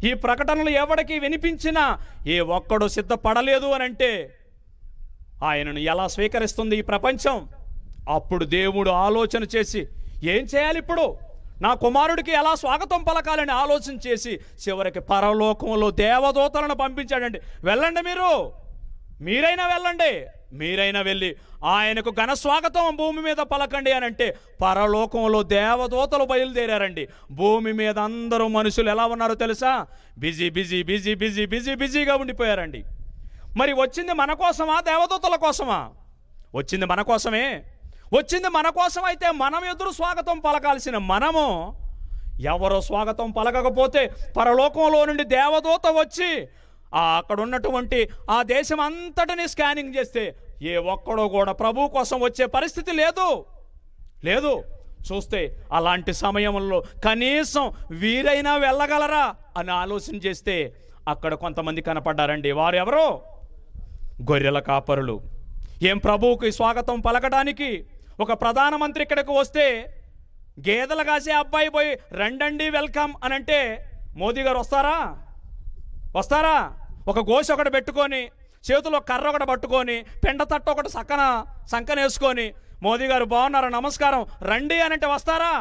ఈ ప్రకటనలు ఎవడికి వినిపించినా ఏ ఒక్కడు సిద్ధపడలేదు అని అంటే ఆయనను ఎలా స్వీకరిస్తుంది ఈ ప్రపంచం అప్పుడు దేవుడు ఆలోచన చేసి ఏం చేయాలి ఇప్పుడు నా కుమారుడికి ఎలా స్వాగతం పలకాలని ఆలోచన చేసి చివరికి పరలోకంలో దేవదూతలను పంపించాడండి వెళ్ళండి మీరు మీరైనా వెళ్ళండి మీరైనా వెళ్ళి ఆయనకు ఘన స్వాగతం భూమి మీద పలకండి అని అంటే పరలోకంలో దేవదూతలు బయలుదేరారండి భూమి మీద అందరూ మనుషులు ఎలా ఉన్నారో తెలుసా busy busy busy busy busy బిజీగా ఉండిపోయారండి మరి వచ్చింది మన కోసమా దేవదూతల కోసమా వచ్చింది మన కోసమే వచ్చింది మన కోసం అయితే మనం ఎదురు స్వాగతం పలకాల్సిన మనము ఎవరో స్వాగతం పలకకపోతే పరలోకంలో నుండి దేవదూత వచ్చి ఆ అక్కడ ఉన్నటువంటి ఆ దేశం అంతటిని స్కానింగ్ చేస్తే ఏ ఒక్కడో కూడా ప్రభు కోసం వచ్చే పరిస్థితి లేదు లేదు చూస్తే అలాంటి సమయంలో కనీసం వీరైనా వెళ్ళగలరా అని ఆలోచన చేస్తే అక్కడ కొంతమంది కనపడ్డారండి వారు ఎవరో గొర్రెల కాపరులు ఏం ప్రభువుకి స్వాగతం పలకడానికి ఒక ప్రధానమంత్రి ఇక్కడికి వస్తే గేదెలు కాసే అబ్బాయి పోయి రండండి వెల్కమ్ అని అంటే మోదీ గారు వస్తారా వస్తారా ఒక గోసి ఒకటి పెట్టుకొని చేతిలో కర్ర ఒకటి పట్టుకొని పెండ తట్టు ఒకటి సక్కన సంకనేసుకొని మోదీ గారు బాగున్నారా నమస్కారం రండి అని అంటే వస్తారా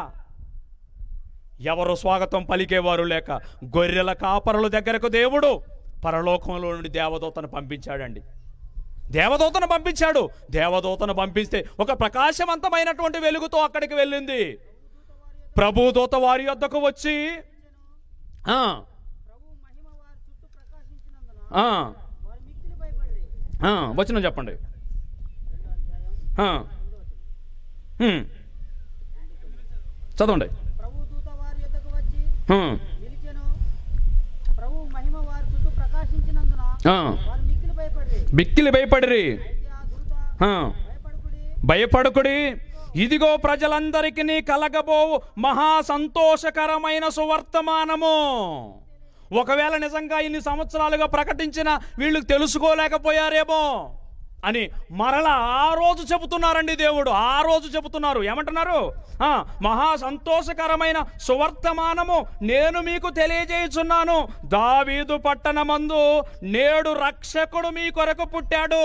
ఎవరు స్వాగతం పలికేవారు లేక గొర్రెల కాపరుల దగ్గరకు దేవుడు పరలోకంలో నుండి దేవదూతను పంపించాడండి దేవదూతను పంపించాడు దేవదూతను పంపిస్తే ఒక ప్రకాశవంతమైనటువంటి వెలుగుతో అక్కడికి వెళ్ళింది ప్రభు దూత వారి యొద్దకు వచ్చి ఆ, ప్రభు మహిమ వారి చుట్టూ ప్రకాశించినందున ఆ, వారు మిక్కిలి భయపడిరి ఆ, వచనం చెప్పండి ఆ, హ్మ్. చదవండి ప్రభు దూత వారి యొద్దకు వచ్చి హ్మ్. నిలిచెను ప్రభు మహిమ వారి చుట్టూ ప్రకాశించినందున ఆ, వారు మిక్కిలి భయపడిరి బిక్కిలి భయపడిరి అయితే ఆ దూత ఆ, భయపడుకుడి భయపడుకుడి ఇదిగో ప్రజలందరికీ కలగబోవు మహా సంతోషకరమైన సువర్తమానము ఒకవేళ నిజంగా ఇన్ని సంవత్సరాలుగా ప్రకటించిన వీళ్ళు తెలుసుకోలేకపోయారేమో అని మరలా ఆ రోజు చెబుతున్నారండి దేవుడు ఆ రోజు చెబుతున్నారు ఏమంటున్నారు ఆ, మహా సంతోషకరమైన సువర్తమానము నేను మీకు తెలియజేయుచున్నాను దావీదు పట్టణమందు నేడు రక్షకుడు మీ కొరకు పుట్టాడు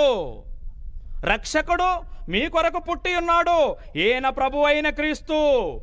రక్షకుడు మీ కొరకు పుట్టి ఉన్నాడు ఈయన ప్రభు అయిన క్రీస్తు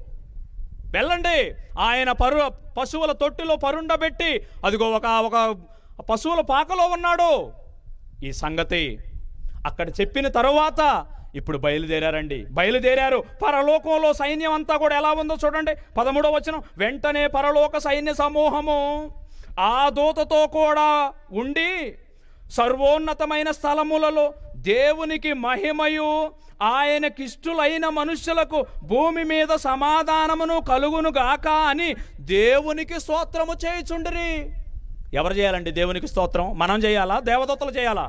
వెళ్ళండి ఆయన పరు పశువుల తొట్టిలో పరుండబెట్టి అదిగో ఒక ఒక పశువుల పాకలో ఉన్నాడు ఈ సంగతి అక్కడ చెప్పిన తరువాత ఇప్పుడు బయలుదేరారండి బయలుదేరారు పరలోకంలో సైన్యం అంతా కూడా ఎలా ఉందో చూడండి పదమూడవ వచనం వెంటనే పరలోక సైన్య సమూహము ఆ దూతతో కూడా ఉండి సర్వోన్నతమైన స్థలములలో దేవునికి మహిమయు ఆయనకిష్టులైన మనుష్యులకు భూమి మీద సమాధానమును కలుగును గాక అని దేవునికి స్తోత్రము చేయుచుండిరి ఎవరు చేయాలండి దేవునికి స్తోత్రం మనం చేయాలా దేవదత్తలు చేయాలా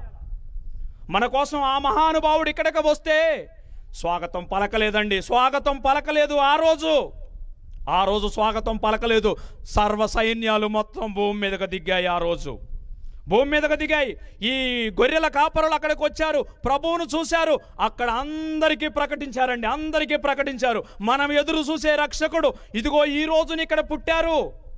మన కోసం ఆ మహానుభావుడు ఇక్కడికి వస్తే స్వాగతం పలకలేదండి స్వాగతం పలకలేదు ఆ రోజు ఆ రోజు స్వాగతం పలకలేదు సర్వ సైన్యాలు మొత్తం భూమి మీదకి దిగాయి ఆ రోజు భూమి మీదకి దిగాయి ఈ గొర్రెల కాపరులు అక్కడికి వచ్చారు ప్రభువును చూశారు అక్కడ అందరికీ ప్రకటించారండి అందరికీ ప్రకటించారు మనం ఎదురు చూసే రక్షకుడు ఇదిగో ఈ రోజున ఇక్కడ పుట్టారు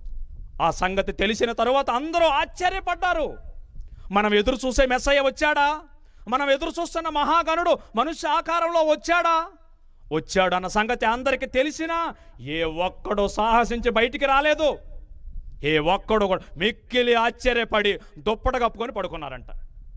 ఆ సంగతి తెలిసిన తరువాత అందరూ ఆశ్చర్యపడ్డారు మనం ఎదురు చూసే మెస్సయ్య వచ్చాడా మనం ఎదురు చూస్తున్న మహాగణుడు మనుష్య ఆకారంలో వచ్చాడా వచ్చాడు అన్న సంగతి అందరికీ తెలిసినా ఏ ఒక్కడు సాహసించి బయటికి రాలేదు ఏ ఒక్కడు కూడా మిక్కిలి ఆశ్చర్యపడి దుప్పట కప్పుకొని పడుకున్నారంట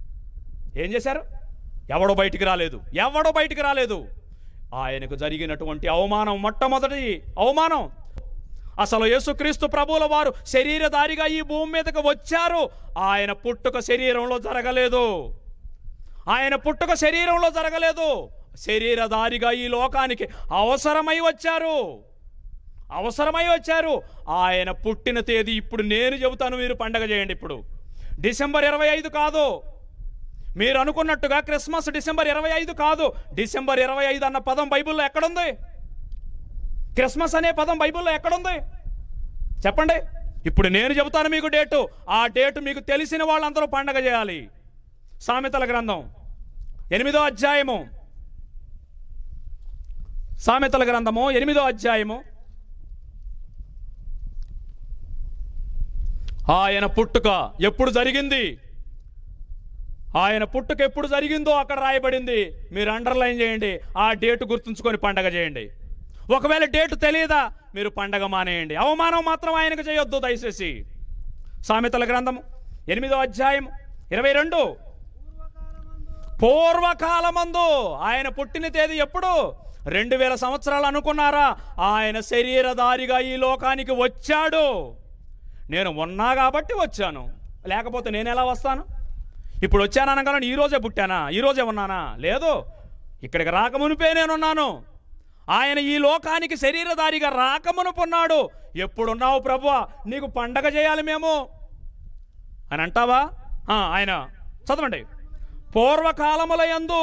ఏం చేశారు ఎవడో బయటికి రాలేదు ఎవడో బయటికి రాలేదు ఆయనకు జరిగినటువంటి అవమానం మొట్టమొదటి అవమానం అసలు యేసుక్రీస్తు ప్రభువుల వారు శరీరధారిగా ఈ భూమి మీదకి వచ్చారు ఆయన పుట్టుక శరీరంలో జరగలేదు ఆయన పుట్టుక శరీరంలో జరగలేదు శరీరధారిగా ఈ లోకానికి అవసరమై వచ్చారు అవసరమై వచ్చారు ఆయన పుట్టిన తేదీ ఇప్పుడు నేను చెబుతాను మీరు పండగ చేయండి ఇప్పుడు డిసెంబర్ ఇరవై ఐదు కాదు మీరు అనుకున్నట్టుగా క్రిస్మస్ డిసెంబర్ ఇరవై ఐదు కాదు డిసెంబర్ ఇరవై ఐదు అన్న పదం బైబిల్లో ఎక్కడుంది క్రిస్మస్ అనే పదం బైబిల్లో ఎక్కడుంది చెప్పండి ఇప్పుడు నేను చెబుతాను మీకు డేటు ఆ డేటు మీకు తెలిసిన వాళ్ళందరూ పండగ చేయాలి సామెతల గ్రంథం ఎనిమిదో అధ్యాయము సామెతల గ్రంథము ఎనిమిదో అధ్యాయము ఆయన పుట్టుక ఎప్పుడు జరిగింది ఆయన పుట్టుక ఎప్పుడు జరిగిందో అక్కడ రాయబడింది మీరు అండర్లైన్ చేయండి ఆ డేటు గుర్తుంచుకొని పండగ చేయండి ఒకవేళ డేటు తెలియదా మీరు పండగ మానేయండి అవమానం మాత్రం ఆయనకు చేయొద్దు దయచేసి సామెతల గ్రంథము ఎనిమిదో అధ్యాయం ఇరవై రెండు పూర్వకాలమందు ఆయన పుట్టిన తేదీ ఎప్పుడు రెండు వేల సంవత్సరాలు అనుకున్నారా ఆయన శరీరధారిగా ఈ లోకానికి వచ్చాడు నేను ఉన్నా కాబట్టి వచ్చాను లేకపోతే నేను ఎలా వస్తాను ఇప్పుడు వచ్చాను అనగానే ఈ రోజే పుట్టానా ఈ రోజే ఉన్నానా లేదు ఇక్కడికి రాకమునిపే నేనున్నాను ఆయన ఈ లోకానికి శరీరధారిగా రాకమునుపున్నాడు ఎప్పుడున్నావు ప్రభు నీకు పండగ చేయాలి మేము అని అంటావా ఆ, ఆయన చదవండి పూర్వకాలముల యందు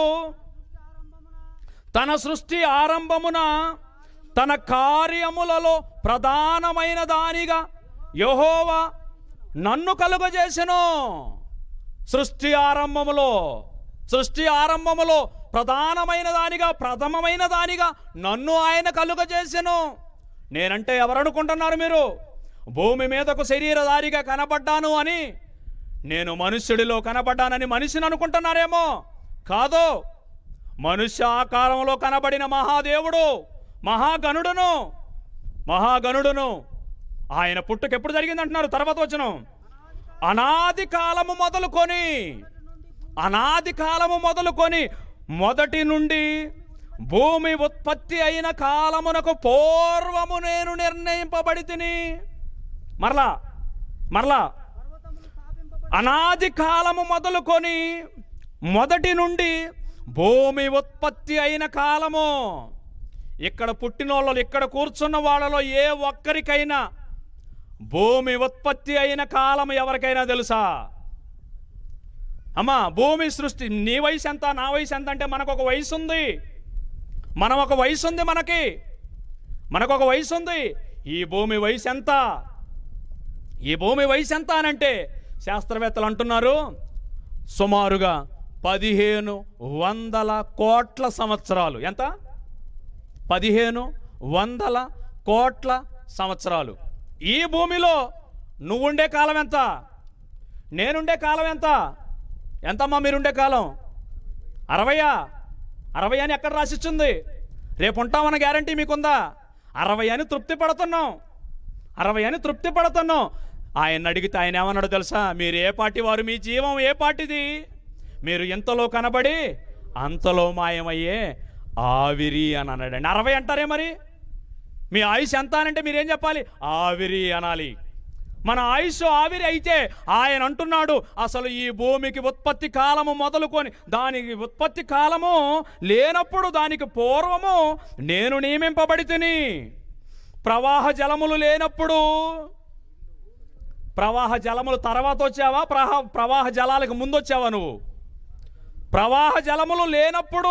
తన సృష్టి ఆరంభమున తన కార్యములలో ప్రధానమైన దానిగా యహోవా నన్ను కలుగజేసెను సృష్టి ఆరంభములో సృష్టి ఆరంభములో ప్రధానమైన దానిగా ప్రథమమైన దానిగా నన్ను ఆయన కలుగజేసెను నేనంటే ఎవరనుకుంటున్నారు మీరు భూమి మీదకు శరీరధారిగా కనపడ్డాను అని నేను మనుష్యుడిలో కనపడ్డానని మనిషిని అనుకుంటున్నారేమో కాదు మనుష్య ఆకారంలో కనబడిన మహాదేవుడు మహాగణుడును మహాగణుడును ఆయన పుట్టుక ఎప్పుడు జరిగిందంటున్నారు తర్వాత వచనం అనాది కాలము మొదలుకొని అనాది కాలము మొదలుకొని మొదటి నుండి భూమి ఉత్పత్తి అయిన కాలమునకు పూర్వము నేను నిర్ణయింపబడి తిని మరలా మరలా పర్వతములు స్థాపింపబడి అనాది కాలము మొదలుకొని మొదటి నుండి భూమి ఉత్పత్తి అయిన కాలము ఇక్కడ పుట్టిన వాళ్ళు ఇక్కడ కూర్చున్న వాళ్ళలో ఏ ఒక్కరికైనా భూమి ఉత్పత్తి అయిన కాలం ఎవరికైనా తెలుసా అమ్మా భూమి సృష్టి నీ వయసు ఎంత నా వయసు ఎంత అంటే మనకు ఒక వయసు ఉంది మనం ఒక వయసు ఉంది మనకి మనకు ఒక వయసు ఉంది ఈ భూమి వయసు ఎంత ఈ భూమి వయసు ఎంత అనంటే శాస్త్రవేత్తలు అంటున్నారు సుమారుగా పదిహేను వందల కోట్ల సంవత్సరాలు ఎంత పదిహేను వందల కోట్ల సంవత్సరాలు ఈ భూమిలో నువ్వుండే కాలం ఎంత నేనుండే కాలం ఎంత ఎంతమ్మా మీరుండే కాలం అరవయా అరవై అని ఎక్కడ రాసిచ్చింది రేపు ఉంటామన్న గ్యారంటీ మీకుందా అరవై అని తృప్తి పడుతున్నాం అరవై అని తృప్తి పడుతున్నాం ఆయన అడిగితే ఆయన ఏమన్నాడు తెలుసా మీరు ఏ పార్టీ వారు మీ జీవం ఏ పార్టీది మీరు ఎంతలో కనబడి అంతలో మాయమయ్యే ఆవిరి అని అన్నాడండి అరవై అంటారే మరి మీ ఆయుష్ ఎంత అనంటే మీరేం చెప్పాలి ఆవిరి అనాలి మన ఆయుష్ ఆవిరి అయితే ఆయన అంటున్నాడు అసలు ఈ భూమికి ఉత్పత్తి కాలము మొదలుకొని దానికి ఉత్పత్తి కాలము లేనప్పుడు దానికి పూర్వము నేను నియమింపబడి తిని ప్రవాహ జలములు లేనప్పుడు ప్రవాహ జలములు తర్వాత వచ్చావా ప్రహ ప్రవాహ జలాలకు ముందు వచ్చావా నువ్వు ప్రవాహ జలములు లేనప్పుడు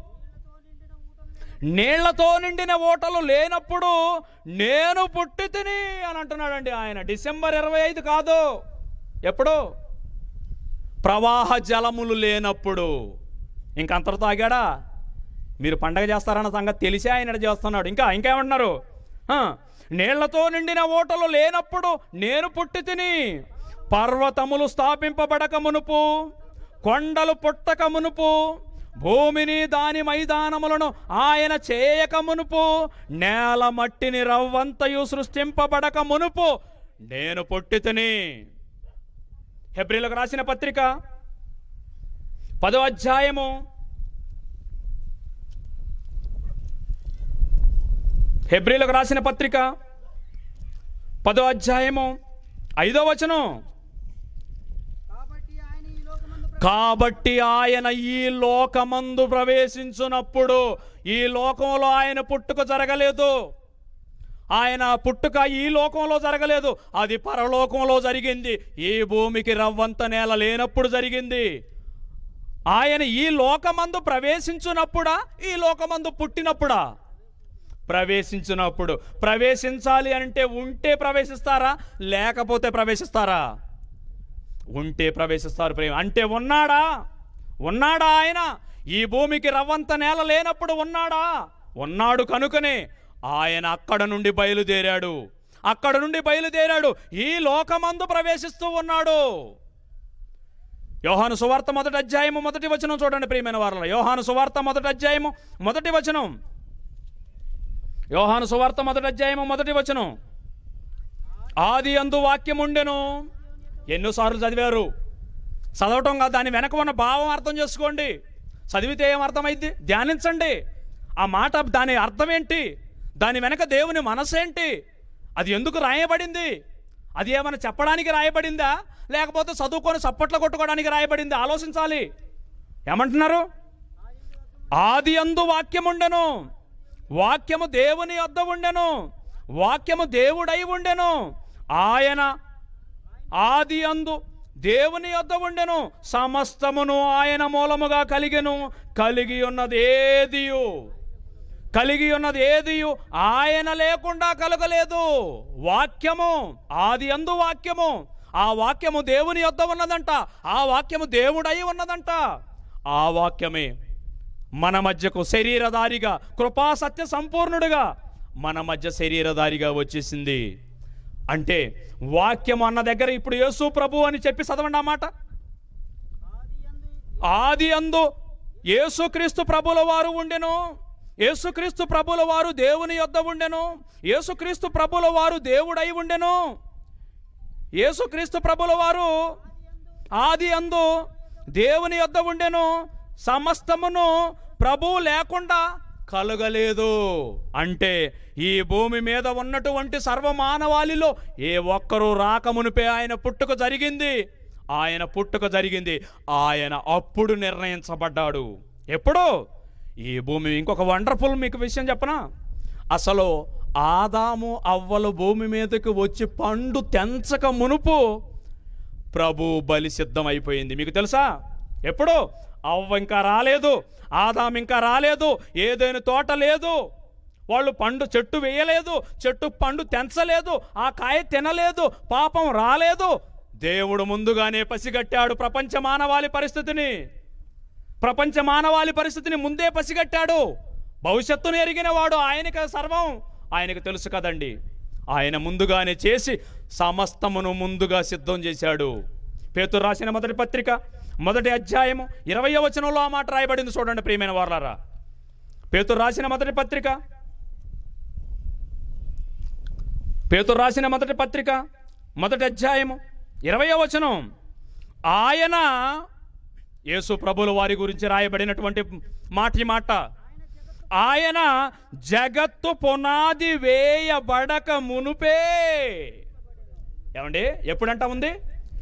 నీళ్లతో నిండిన ఓటలు లేనప్పుడు నేను పుట్టి తిని అని అంటున్నాడండి ఆయన డిసెంబర్ ఇరవై ఐదు కాదు ఎప్పుడు ప్రవాహ జలములు లేనప్పుడు ఇంకంతటితో ఆగాడా మీరు పండగ చేస్తారన్న సంగతి తెలిసే ఆయన ఈడ చేస్తున్నాడు ఇంకా ఇంకేమంటున్నారు ఆ, నీళ్లతో నిండిన ఓటలు లేనప్పుడు నేను పుట్టి తిని పర్వతములు స్థాపింపబడక మునుపు కొండలు పుట్టక మునుపు భూమిని దాని మైదానములను ఆయన చేయక మునుపు నేల మట్టిని రవ్వంతయు సృష్టింపబడక మునుపు నేను పుట్టి తిని హెబ్రిలకు రాసిన పత్రిక పదో అధ్యాయము హెబ్రిలకు రాసిన పత్రిక పదో అధ్యాయము ఐదో వచనం కాబట్టి ఆయన ఈ లోకమందు ప్ర- కాబట్టి ఆయన ఈ లోకమందు ప్రవేశించున్నప్పుడు ఈ లోకంలో ఆయన పుట్టుక జరగలేదు ఆయన పుట్టుక ఈ లోకంలో జరగలేదు అది పరలోకంలో జరిగింది ఈ భూమికి రవ్వంత నేల లేనప్పుడు జరిగింది ఆయన ఈ లోకమందు ప్రవేశించున్నప్పుడా ఈ లోకమందు పుట్టినప్పుడా ప్రవేశించినప్పుడు ప్రవేశించాలి అంటే ఉంటే ప్రవేశిస్తారా లేకపోతే ప్రవేశిస్తారా ఉంటే ప్రవేశిస్తారు ప్రేమ అంటే ఉన్నాడా ఉన్నాడా ఆయన ఈ భూమికి రవ్వంత నేల లేనప్పుడు ఉన్నాడా ఉన్నాడు కనుకనే ఆయన అక్కడ నుండి బయలుదేరాడు అక్కడ నుండి బయలుదేరాడు ఈ లోకమందు ప్రవేశిస్తూ ఉన్నాడు యోహాను సువార్త మొదటి అధ్యాయము మొదటి వచనం చూడండి ప్రియమైన వారిలో యోహాను సువార్త మొదటి అధ్యాయము మొదటి వచనం యోహాను సువార్త మొదటి అధ్యాయము మొదటి వచనం ఆది అందు వాక్యం ఉండెను ఎన్నోసార్లు చదివారు చదవటం కాదు దాని వెనక ఉన్న భావం అర్థం చేసుకోండి చదివితే ఏం అర్థమైంది ధ్యానించండి ఆ మాట దాని అర్థం ఏంటి దాని వెనక దేవుని మనసు ఏంటి అది ఎందుకు రాయబడింది అది ఏమైనా చెప్పడానికి రాయబడిందా లేకపోతే చదువుకొని చప్పట్లు కొట్టుకోవడానికి రాయబడింది ఆలోచించాలి ఏమంటున్నారు ఆది అందు వాక్యం ఉండెను వాక్యము దేవుని వద్ద ఉండెను వాక్యము దేవుడై ఉండెను ఆయన ఆది అందు దేవుని యొద్ద ఉండెను సమస్తమును ఆయన మూలముగా కలిగెను కలిగి ఉన్నది ఏదియు కలిగి ఉన్నది ఏదియు ఆయన లేకుండా కలగలేదు వాక్యము ఆది అందు వాక్యము ఆ వాక్యము దేవుని యొద్ద ఉన్నదంట ఆ వాక్యము దేవుడై ఉన్నదంట ఆ వాక్యమే మన మధ్యకు శరీరధారిగా కృపా సత్య సంపూర్ణుడుగా మన మధ్య శరీరధారిగా వచ్చేసింది అంటే వాక్యం అన్న దగ్గర ఇప్పుడు యేసు ప్రభు అని చెప్పి చదవండి ఆ మాట ఆది అందు యేసుక్రీస్తు ప్రభుల వారు ఉండెను యేసుక్రీస్తు ప్రభుల వారు దేవుని యొద్ద ఉండెను యేసుక్రీస్తు ప్రభుల వారు దేవుడై ఉండెను యేసుక్రీస్తు ప్రభుల వారు ఆది అందు దేవుని యొద్ద ఉండెను సమస్తమును ప్రభువు లేకుండా కలగలేదు అంటే ఈ భూమి మీద ఉన్నటువంటి సర్వమానవాళిలో ఏ ఒక్కరూ రాకమునిపే ఆయన పుట్టుక జరిగింది ఆయన పుట్టుక జరిగింది ఆయన అప్పుడు నిర్ణయించబడ్డాడు ఎప్పుడు ఈ భూమి ఇంకొక వండర్ఫుల్ మీకు విషయం చెప్పనా అసలు ఆదాము అవ్వలు భూమి మీదకి వచ్చి పండు తెంచక మునుపు ప్రభు బలి సిద్ధమైపోయింది మీకు తెలుసా ఎప్పుడు అవ్వ ఇంకా రాలేదు ఆదాం ఇంకా రాలేదు ఏదైనా తోట లేదు వాళ్ళు పండు చెట్టు వేయలేదు చెట్టు పండు తెంచలేదు ఆ కాయ తినలేదు పాపం రాలేదు దేవుడు ముందుగానే పసిగట్టాడు ప్రపంచ మానవాళి పరిస్థితిని ప్రపంచ మానవాళి పరిస్థితిని ముందే పసిగట్టాడు భవిష్యత్తును ఎరిగిన వాడు ఆయనకి సర్వం ఆయనకు తెలుసు కదండి ఆయన ముందుగానే చేసి సమస్తమును ముందుగా సిద్ధం చేశాడు పేతురు రాసిన మొదటి పత్రిక మొదటి అధ్యాయము ఇరవై వచనంలో ఆ మాట రాయబడింది చూడండి ప్రియమైన వారలారా పేతురు రాసిన మొదటి పత్రిక పేతురు రాసిన మొదటి పత్రిక మొదటి అధ్యాయము ఇరవై వచనం ఆయన యేసు ప్రభుల వారి గురించి రాయబడినటువంటి మాట ఈ మాట ఆయన జగత్తు పునాది వేయబడక మునుపే ఏమండి ఎప్పుడంట ఉంది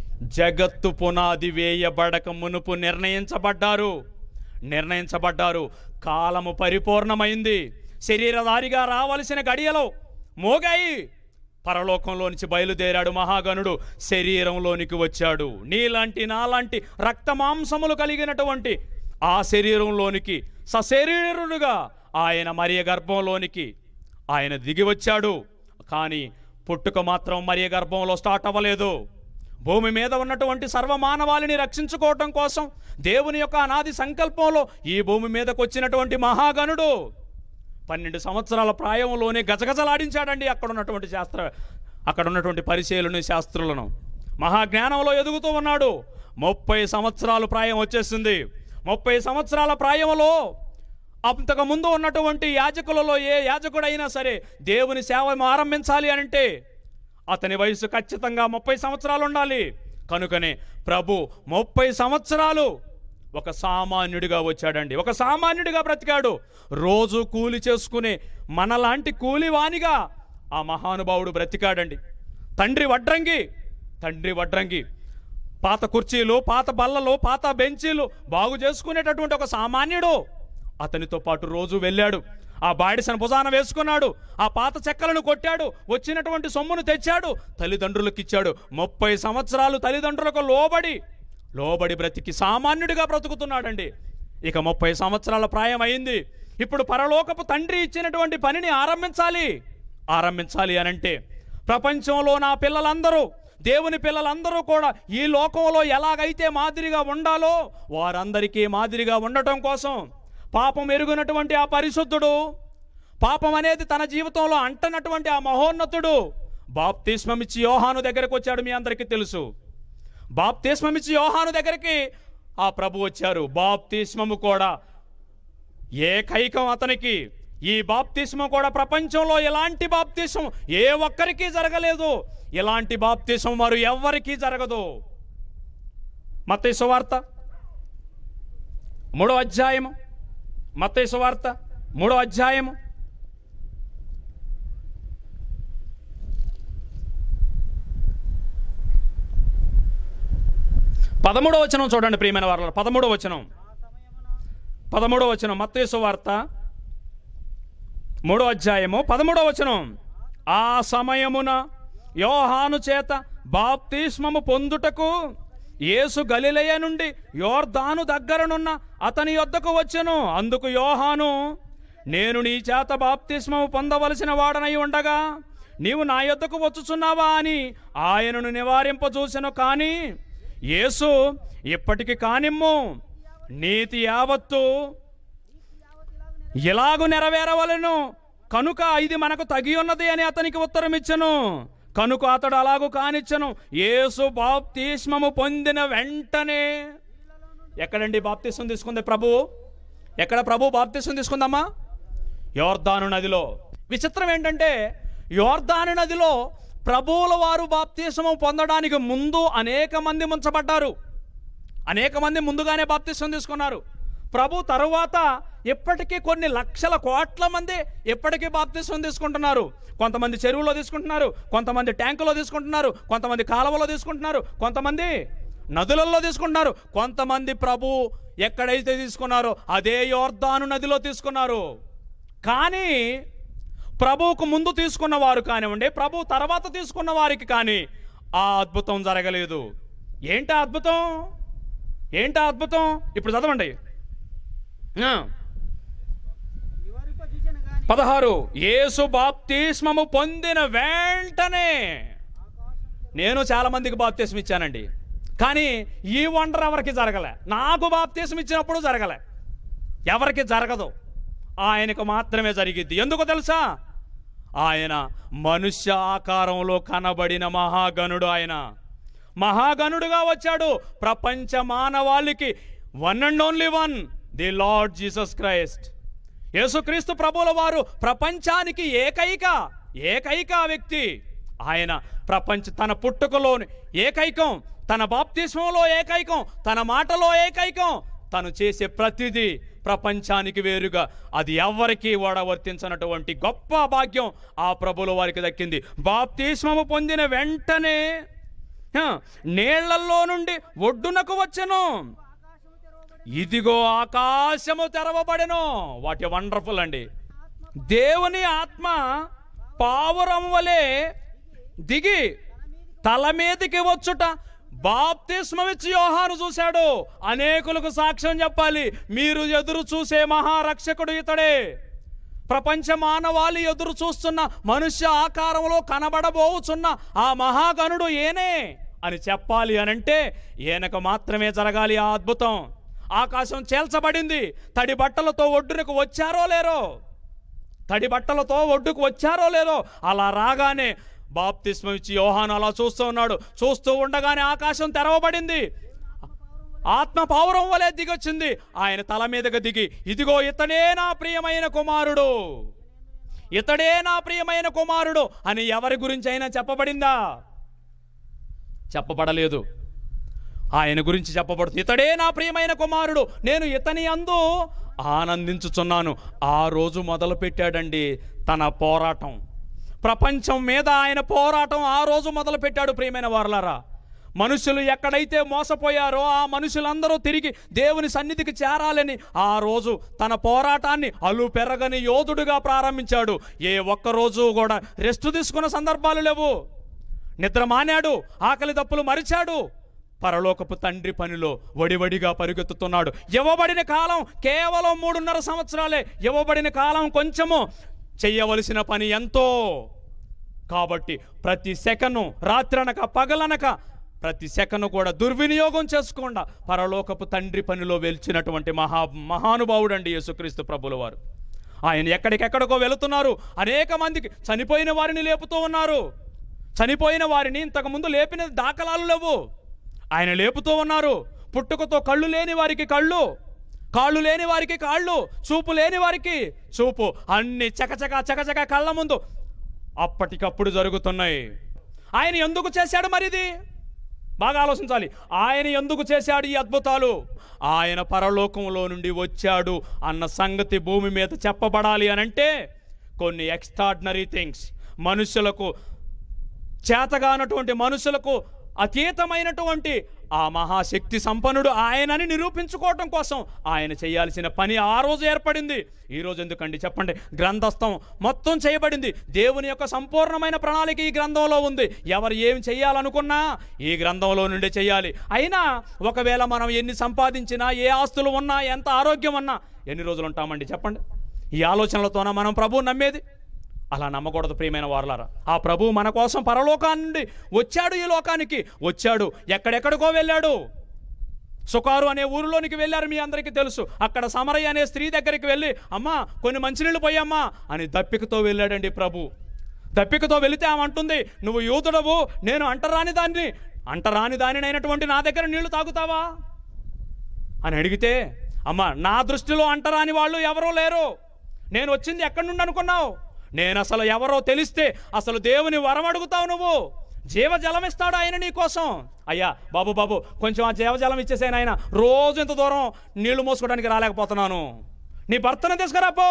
జగత్తు పునాది వేయబడక మునుపు నిర్ణయించబడ్డారు నిర్ణయించబడ్డారు కాలము పరిపూర్ణమైంది శరీరధారిగా రావలసిన గడియలో మోగాయి పరలోకంలో నుంచి బయలుదేరాడు మహాగణుడు శరీరంలోనికి వచ్చాడు నీలాంటి నాలాంటి రక్తమాంసములు కలిగినటువంటి ఆ శరీరంలోనికి సశరీరుడుగా ఆయన మరియ గర్భంలోనికి ఆయన దిగి వచ్చాడు కానీ పుట్టుక మాత్రం మరియ గర్భంలో స్టార్ట్ అవ్వలేదు భూమి మీద ఉన్నటువంటి సర్వమానవాళిని రక్షించుకోవటం కోసం దేవుని యొక్క అనాది సంకల్పంలో ఈ భూమి మీదకు వచ్చినటువంటి మహాగణుడు పన్నెండు సంవత్సరాల ప్రాయంలోనే గజగజలాడించాడండి అక్కడ ఉన్నటువంటి శాస్త్ర అక్కడ ఉన్నటువంటి పరిశీలన శాస్త్రులను మహాజ్ఞానంలో ఎదుగుతూ ఉన్నాడు ముప్పై సంవత్సరాలు ప్రాయం వచ్చేసింది ముప్పై సంవత్సరాల ప్రాయంలో అంతకు ముందు ఉన్నటువంటి యాజకులలో ఏ యాజకుడైనా సరే దేవుని సేవ ఆరంభించాలి అంటే అతని వయసు ఖచ్చితంగా ముప్పై సంవత్సరాలు ఉండాలి కనుకనే ప్రభు ముప్పై సంవత్సరాలు ఒక సామాన్యుడిగా వచ్చాడండి ఒక సామాన్యుడిగా బ్రతికాడు రోజు కూలి చేసుకునే మనలాంటి కూలివానిగా ఆ మహానుభావుడు బ్రతికాడండి తండ్రి వడ్రంగి తండ్రి వడ్రంగి పాత కుర్చీలు పాత బల్లలు పాత బెంచీలు బాగు చేసుకునేటటువంటి ఒక సామాన్యుడు అతనితో పాటు రోజు వెళ్ళాడు ఆ బాడిసను భుజాన వేసుకున్నాడు ఆ పాత చెక్కలను కొట్టాడు వచ్చినటువంటి సొమ్మును తెచ్చాడు తల్లిదండ్రులకు ఇచ్చాడు ముప్పై సంవత్సరాలు తల్లిదండ్రులకు లోబడి లోబడి బ్రతికి సామాన్యుడిగా బ్రతుకుతున్నాడండి ఇక ముప్పై సంవత్సరాల ప్రాయం అయింది ఇప్పుడు పరలోకపు తండ్రి ఇచ్చినటువంటి పనిని ఆరంభించాలి ఆరంభించాలి అనంటే ప్రపంచంలో నా పిల్లలందరూ దేవుని పిల్లలందరూ కూడా ఈ లోకంలో ఎలాగైతే మాదిరిగా ఉండాలో వారందరికీ మాదిరిగా ఉండటం కోసం పాపం ఎరుగునటువంటి ఆ పరిశుద్ధుడు పాపం అనేది తన జీవితంలో అంటనటువంటి ఆ మహోన్నతుడు బాప్తిస్మం ఇచ్చి యోహాను దగ్గరకు వచ్చాడు మీ అందరికీ తెలుసు బాప్తిస్మం ఇచ్చి యోహాను దగ్గరికి ఆ ప్రభు వచ్చారు బాప్తిస్మము కూడా ఏకైకం అతనికి ఈ బాప్తిస్మం కూడా ప్రపంచంలో ఎలాంటి బాప్తిస్మం ఏ ఒక్కరికి జరగలేదు ఇలాంటి బాప్తిస్మం మరి ఎవ్వరికీ జరగదు మత్తయి సువార్త మూడో అధ్యాయము మత్తయి సువార్త మూడో అధ్యాయము పదమూడో వచనం చూడండి ప్రియమైన వారు పదమూడో వచనం పదమూడో వచనం మత్తయి సువార్త మూడో అధ్యాయము పదమూడో వచనం ఆ సమయమున యోహాను చేత బాప్తిస్మము పొందుటకు యేసు గలిలయ నుండి యోర్దాను దగ్గరనున్న అతని యొద్దకు వచ్చెను అందుకు యోహాను నేను నీ చేత బాప్తిస్మము పొందవలసిన వాడనై ఉండగా నీవు నా యొద్దకు వచ్చుచున్నావా అని ఆయనను నివారింపజూసెను కానీ యేసు ఇప్పటికి కానిమ్ము నీతి యావత్తు ఇలాగు నెరవేరవలెను కనుక ఇది మనకు తగి ఉన్నది అని అతనికి ఉత్తరం ఇచ్చను కనుక అతడు అలాగు కానిచ్చను యేసు బాప్తిస్మము పొందిన వెంటనే ఎక్కడండి బాప్తిస్మం తీసుకుంది ప్రభు ఎక్కడ ప్రభు బాప్తిస్మం తీసుకుందమ్మా యోర్దాను నదిలో విచిత్రం ఏంటంటే యోర్దాను నదిలో ప్రభువుల వారు బాప్తిస్మం పొందడానికి ముందు అనేక మంది ముంచబడ్డారు అనేక మంది ముందుగానే బాప్తిస్మం తీసుకున్నారు ప్రభు తరువాత ఇప్పటికీ కొన్ని లక్షల కోట్ల మంది ఇప్పటికీ బాప్తిస్మం తీసుకుంటున్నారు కొంతమంది చెరువులో తీసుకుంటున్నారు కొంతమంది ట్యాంకులో తీసుకుంటున్నారు కొంతమంది కాలువలో తీసుకుంటున్నారు కొంతమంది నదులలో తీసుకుంటున్నారు కొంతమంది ప్రభు ఎక్కడైతే తీసుకున్నారో అదే యోర్దాను నదిలో తీసుకున్నారు కానీ ప్రభువుకు ముందు తీసుకున్న వారు కానివ్వండి ప్రభు తర్వాత తీసుకున్న వారికి కానీ ఆ అద్భుతం జరగలేదు ఏంటా అద్భుతం ఏంటా అద్భుతం ఇప్పుడు చదవండి ఆ, వివరింప చూసిన గాని పదహారు యేసు బాప్తిస్మము పొందిన వెంటనే నేను చాలా మందికి బాప్తిస్మ ఇచ్చానండి కానీ ఈ వండర్ ఎవరికి జరగలే నాకు బాప్తిస్మ ఇచ్చినప్పుడు జరగలే ఎవరికి జరగదు ఆయనకు మాత్రమే జరిగిద్ది ఎందుకు తెలుసా ఆయన మనుష్య ఆకారంలో కనబడిన మహాగణుడు ఆయన మహాగణుడుగా వచ్చాడు ప్రపంచ మానవాళికి one and only one the lord Jesus Christ యేసుక్రీస్తు ప్రభుల వారు ప్రపంచానికి ఏకైక ఏకైక వ్యక్తి ఆయన ప్రపంచ తన పుట్టుకలోని ఏకైకం తన బాప్తిస్మంలో ఏకైకం తన మాటలో ఏకైకం తను చేసే ప్రతిదీ ప్రపంచానికి వేరుగా అది ఎవ్వరికీ ఓడవర్తించినటువంటి గొప్ప భాగ్యం ఆ ప్రభుల వారికి దక్కింది బాప్తిస్మము పొందిన వెంటనే హ, నీళ్లలో నుండి ఒడ్డునకు వచ్చెను ఇదిగో ఆకాశము తెరవబడెను వాటి వండర్ఫుల్ అండి దేవుని ఆత్మ పావురం వలె దిగి తల మీదకి వచ్చుట బాప్తిస్మమిచ్చి యోహాను చూశాడు అనేకులకు సాక్ష్యం చెప్పాలి మీరు ఎదురు చూసే మహారక్షకుడు ఇతడే ప్రపంచ మానవాళి ఎదురు చూస్తున్న మనుష్య ఆకారంలో కనబడబోచున్న ఆ మహాగణుడు ఏనే అని చెప్పాలి అనంటే ఈయనకు మాత్రమే జరగాలి ఆ అద్భుతం ఆకాశం చేల్చబడింది తడి బట్టలతో ఒడ్డునకు వచ్చారో లేరో తడి బట్టలతో ఒడ్డుకు వచ్చారో లేదో అలా రాగానే బాప్తిస్మం ఇచ్చి యోహాను అలా చూస్తూ ఉన్నాడు చూస్తూ ఉండగానే ఆకాశం తెరవబడింది ఆత్మ పౌరం వలె దిగొచ్చింది ఆయన తల మీదకు దిగి ఇదిగో ఇతడే నా ప్రియమైన కుమారుడు ఇతడే నా ప్రియమైన కుమారుడు అని ఎవరి గురించి అయినా చెప్పబడిందా చెప్పబడలేదు ఆయన గురించి చెప్పబడుతుంది ఇతడే నా ప్రియమైన కుమారుడు నేను ఇతని అందు ఆనందించుచున్నాను ఆ రోజు మొదలు పెట్టాడండి తన పోరాటం ప్రపంచం మీద ఆయన పోరాటం ఆ రోజు మొదలు పెట్టాడు ప్రియమైన వారలారా మనుషులు ఎక్కడైతే మోసపోయారో ఆ మనుషులందరూ తిరిగి దేవుని సన్నిధికి చేరాలని ఆ రోజు తన పోరాటాన్ని అలు పెరగని యోధుడుగా ప్రారంభించాడు ఏ ఒక్క రోజు కూడా రెస్ట్ తీసుకున్న సందర్భాలు లేవు నిద్ర మానాడు ఆకలి దప్పులు మరిచాడు పరలోకపు తండ్రి పనిలో వడివడిగా పరుగెత్తుతున్నాడు ఇవ్వబడిన కాలం కేవలం మూడున్నర సంవత్సరాలే ఇవ్వబడిన కాలం కొంచెము చెయ్యవలసిన పని ఎంతో కాబట్టి ప్రతి సెకను రాత్రనక పగలనక ప్రతి సెకను కూడా దుర్వినియోగం చేసుకోకుండా పరలోకపు తండ్రి పనిలో వెలిచినటువంటి మహా మహానుభావుడు అండి యేసుక్రీస్తు ప్రభుల వారు ఆయన ఎక్కడికెక్కడికో వెళుతున్నారు అనేక మందికి చనిపోయిన వారిని లేపుతూ ఉన్నారు చనిపోయిన వారిని ఇంతకుముందు లేపిన దాఖలాలు లేవు ఆయన లేపుతూ ఉన్నారు పుట్టుకతో కళ్ళు లేని వారికి కళ్ళు కాళ్ళు లేని వారికి కాళ్ళు చూపు లేని వారికి చూపు అన్ని చకచక చకచక కళ్ళ ముందు అప్పటికప్పుడు జరుగుతున్నాయి ఆయన ఎందుకు చేశాడు మరిది బాగా ఆలోచించాలి ఆయన ఎందుకు చేశాడు ఈ అద్భుతాలు ఆయన పరలోకంలో నుండి వచ్చాడు అన్న సంగతి భూమి మీద చెప్పబడాలి అనంటే కొన్ని ఎక్స్ట్రాడినరీ థింగ్స్ మనుషులకు చేతగానటువంటి మనుషులకు అతీతమైనటువంటి ఆ మహాశక్తి సంపన్నుడు ఆయనని నిరూపించుకోవటం కోసం ఆయన చేయాల్సిన పని ఆ రోజు ఏర్పడింది ఈ రోజు ఎందుకండి చెప్పండి గ్రంథస్థం మొత్తం చేయబడింది దేవుని యొక్క సంపూర్ణమైన ప్రణాళిక ఈ గ్రంథంలో ఉంది ఎవరు ఏం చేయాలనుకున్నా ఈ గ్రంథంలో నుండి చేయాలి అయినా ఒకవేళ మనం ఎన్ని సంపాదించినా ఏ ఆస్తులు ఉన్నా ఎంత ఆరోగ్యం ఉన్నా ఎన్ని రోజులు ఉంటామండి చెప్పండి ఈ ఆలోచనలతోన మనం ప్రభువు నమ్మేది అలా నమ్మకూడదు ప్రియమైన వారలారా ఆ ప్రభు మన కోసం పరలోకాన్ని వచ్చాడు ఈ లోకానికి వచ్చాడు ఎక్కడెక్కడికో వెళ్ళాడు సుకారు అనే ఊరిలోనికి వెళ్ళారు మీ అందరికీ తెలుసు అక్కడ సమరయ్య అనే స్త్రీ దగ్గరికి వెళ్ళి అమ్మా కొన్ని మంచినీళ్ళు పోయమ్మా అని దప్పికతో వెళ్ళాడండి ప్రభు దప్పికతో వెళితే ఆమె అంటుంది నువ్వు యూతుడవు నేను అంటరాని దాన్ని అంటరాని దానినైనటువంటి నా దగ్గర నీళ్లు తాగుతావా అని అడిగితే అమ్మ నా దృష్టిలో అంటరాని వాళ్ళు ఎవరూ లేరు నేను వచ్చింది ఎక్కడి నుండి అనుకున్నావు నేను అసలు ఎవరో తెలిస్తే అసలు దేవుని వరం అడుగుతావు నువ్వు జీవజలం ఇస్తాడు ఆయన నీ కోసం అయ్యా బాబు బాబు కొంచెం ఆ జీవజలం ఇచ్చేసాను ఆయన రోజు ఇంత దూరం నీళ్లు మోసుకోవడానికి రాలేకపోతున్నాను నీ భర్తను తీసుకురాపో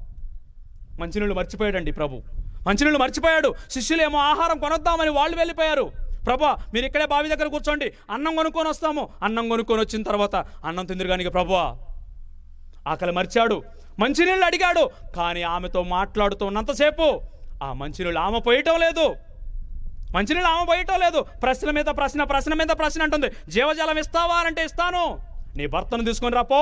మంచినీళ్ళు మర్చిపోయాడండి ప్రభు మంచినీళ్ళు మర్చిపోయాడు శిష్యులేమో ఆహారం కొనొద్దామని వాళ్ళు వెళ్ళిపోయారు ప్రభా మీరు ఇక్కడే బావి దగ్గర కూర్చోండి అన్నం కొనుక్కొని వస్తాము అన్నం కొనుక్కొని వచ్చిన తర్వాత అన్నం తిందిరుగానికి ప్రభువా ఆకలి మర్చాడు మంచినీళ్ళు అడిగాడు కానీ ఆమెతో మాట్లాడుతూ ఉన్నంతసేపు ఆ మంచినీళ్ళు ఆమె పోయటం లేదు మంచినీళ్ళు ఆమె పోయటం లేదు ప్రశ్న మీద ప్రశ్న ప్రశ్న మీద ప్రశ్న అంటుంది జీవజలం ఇస్తావా అంటే ఇస్తాను నీ భర్తను తీసుకొని రాపో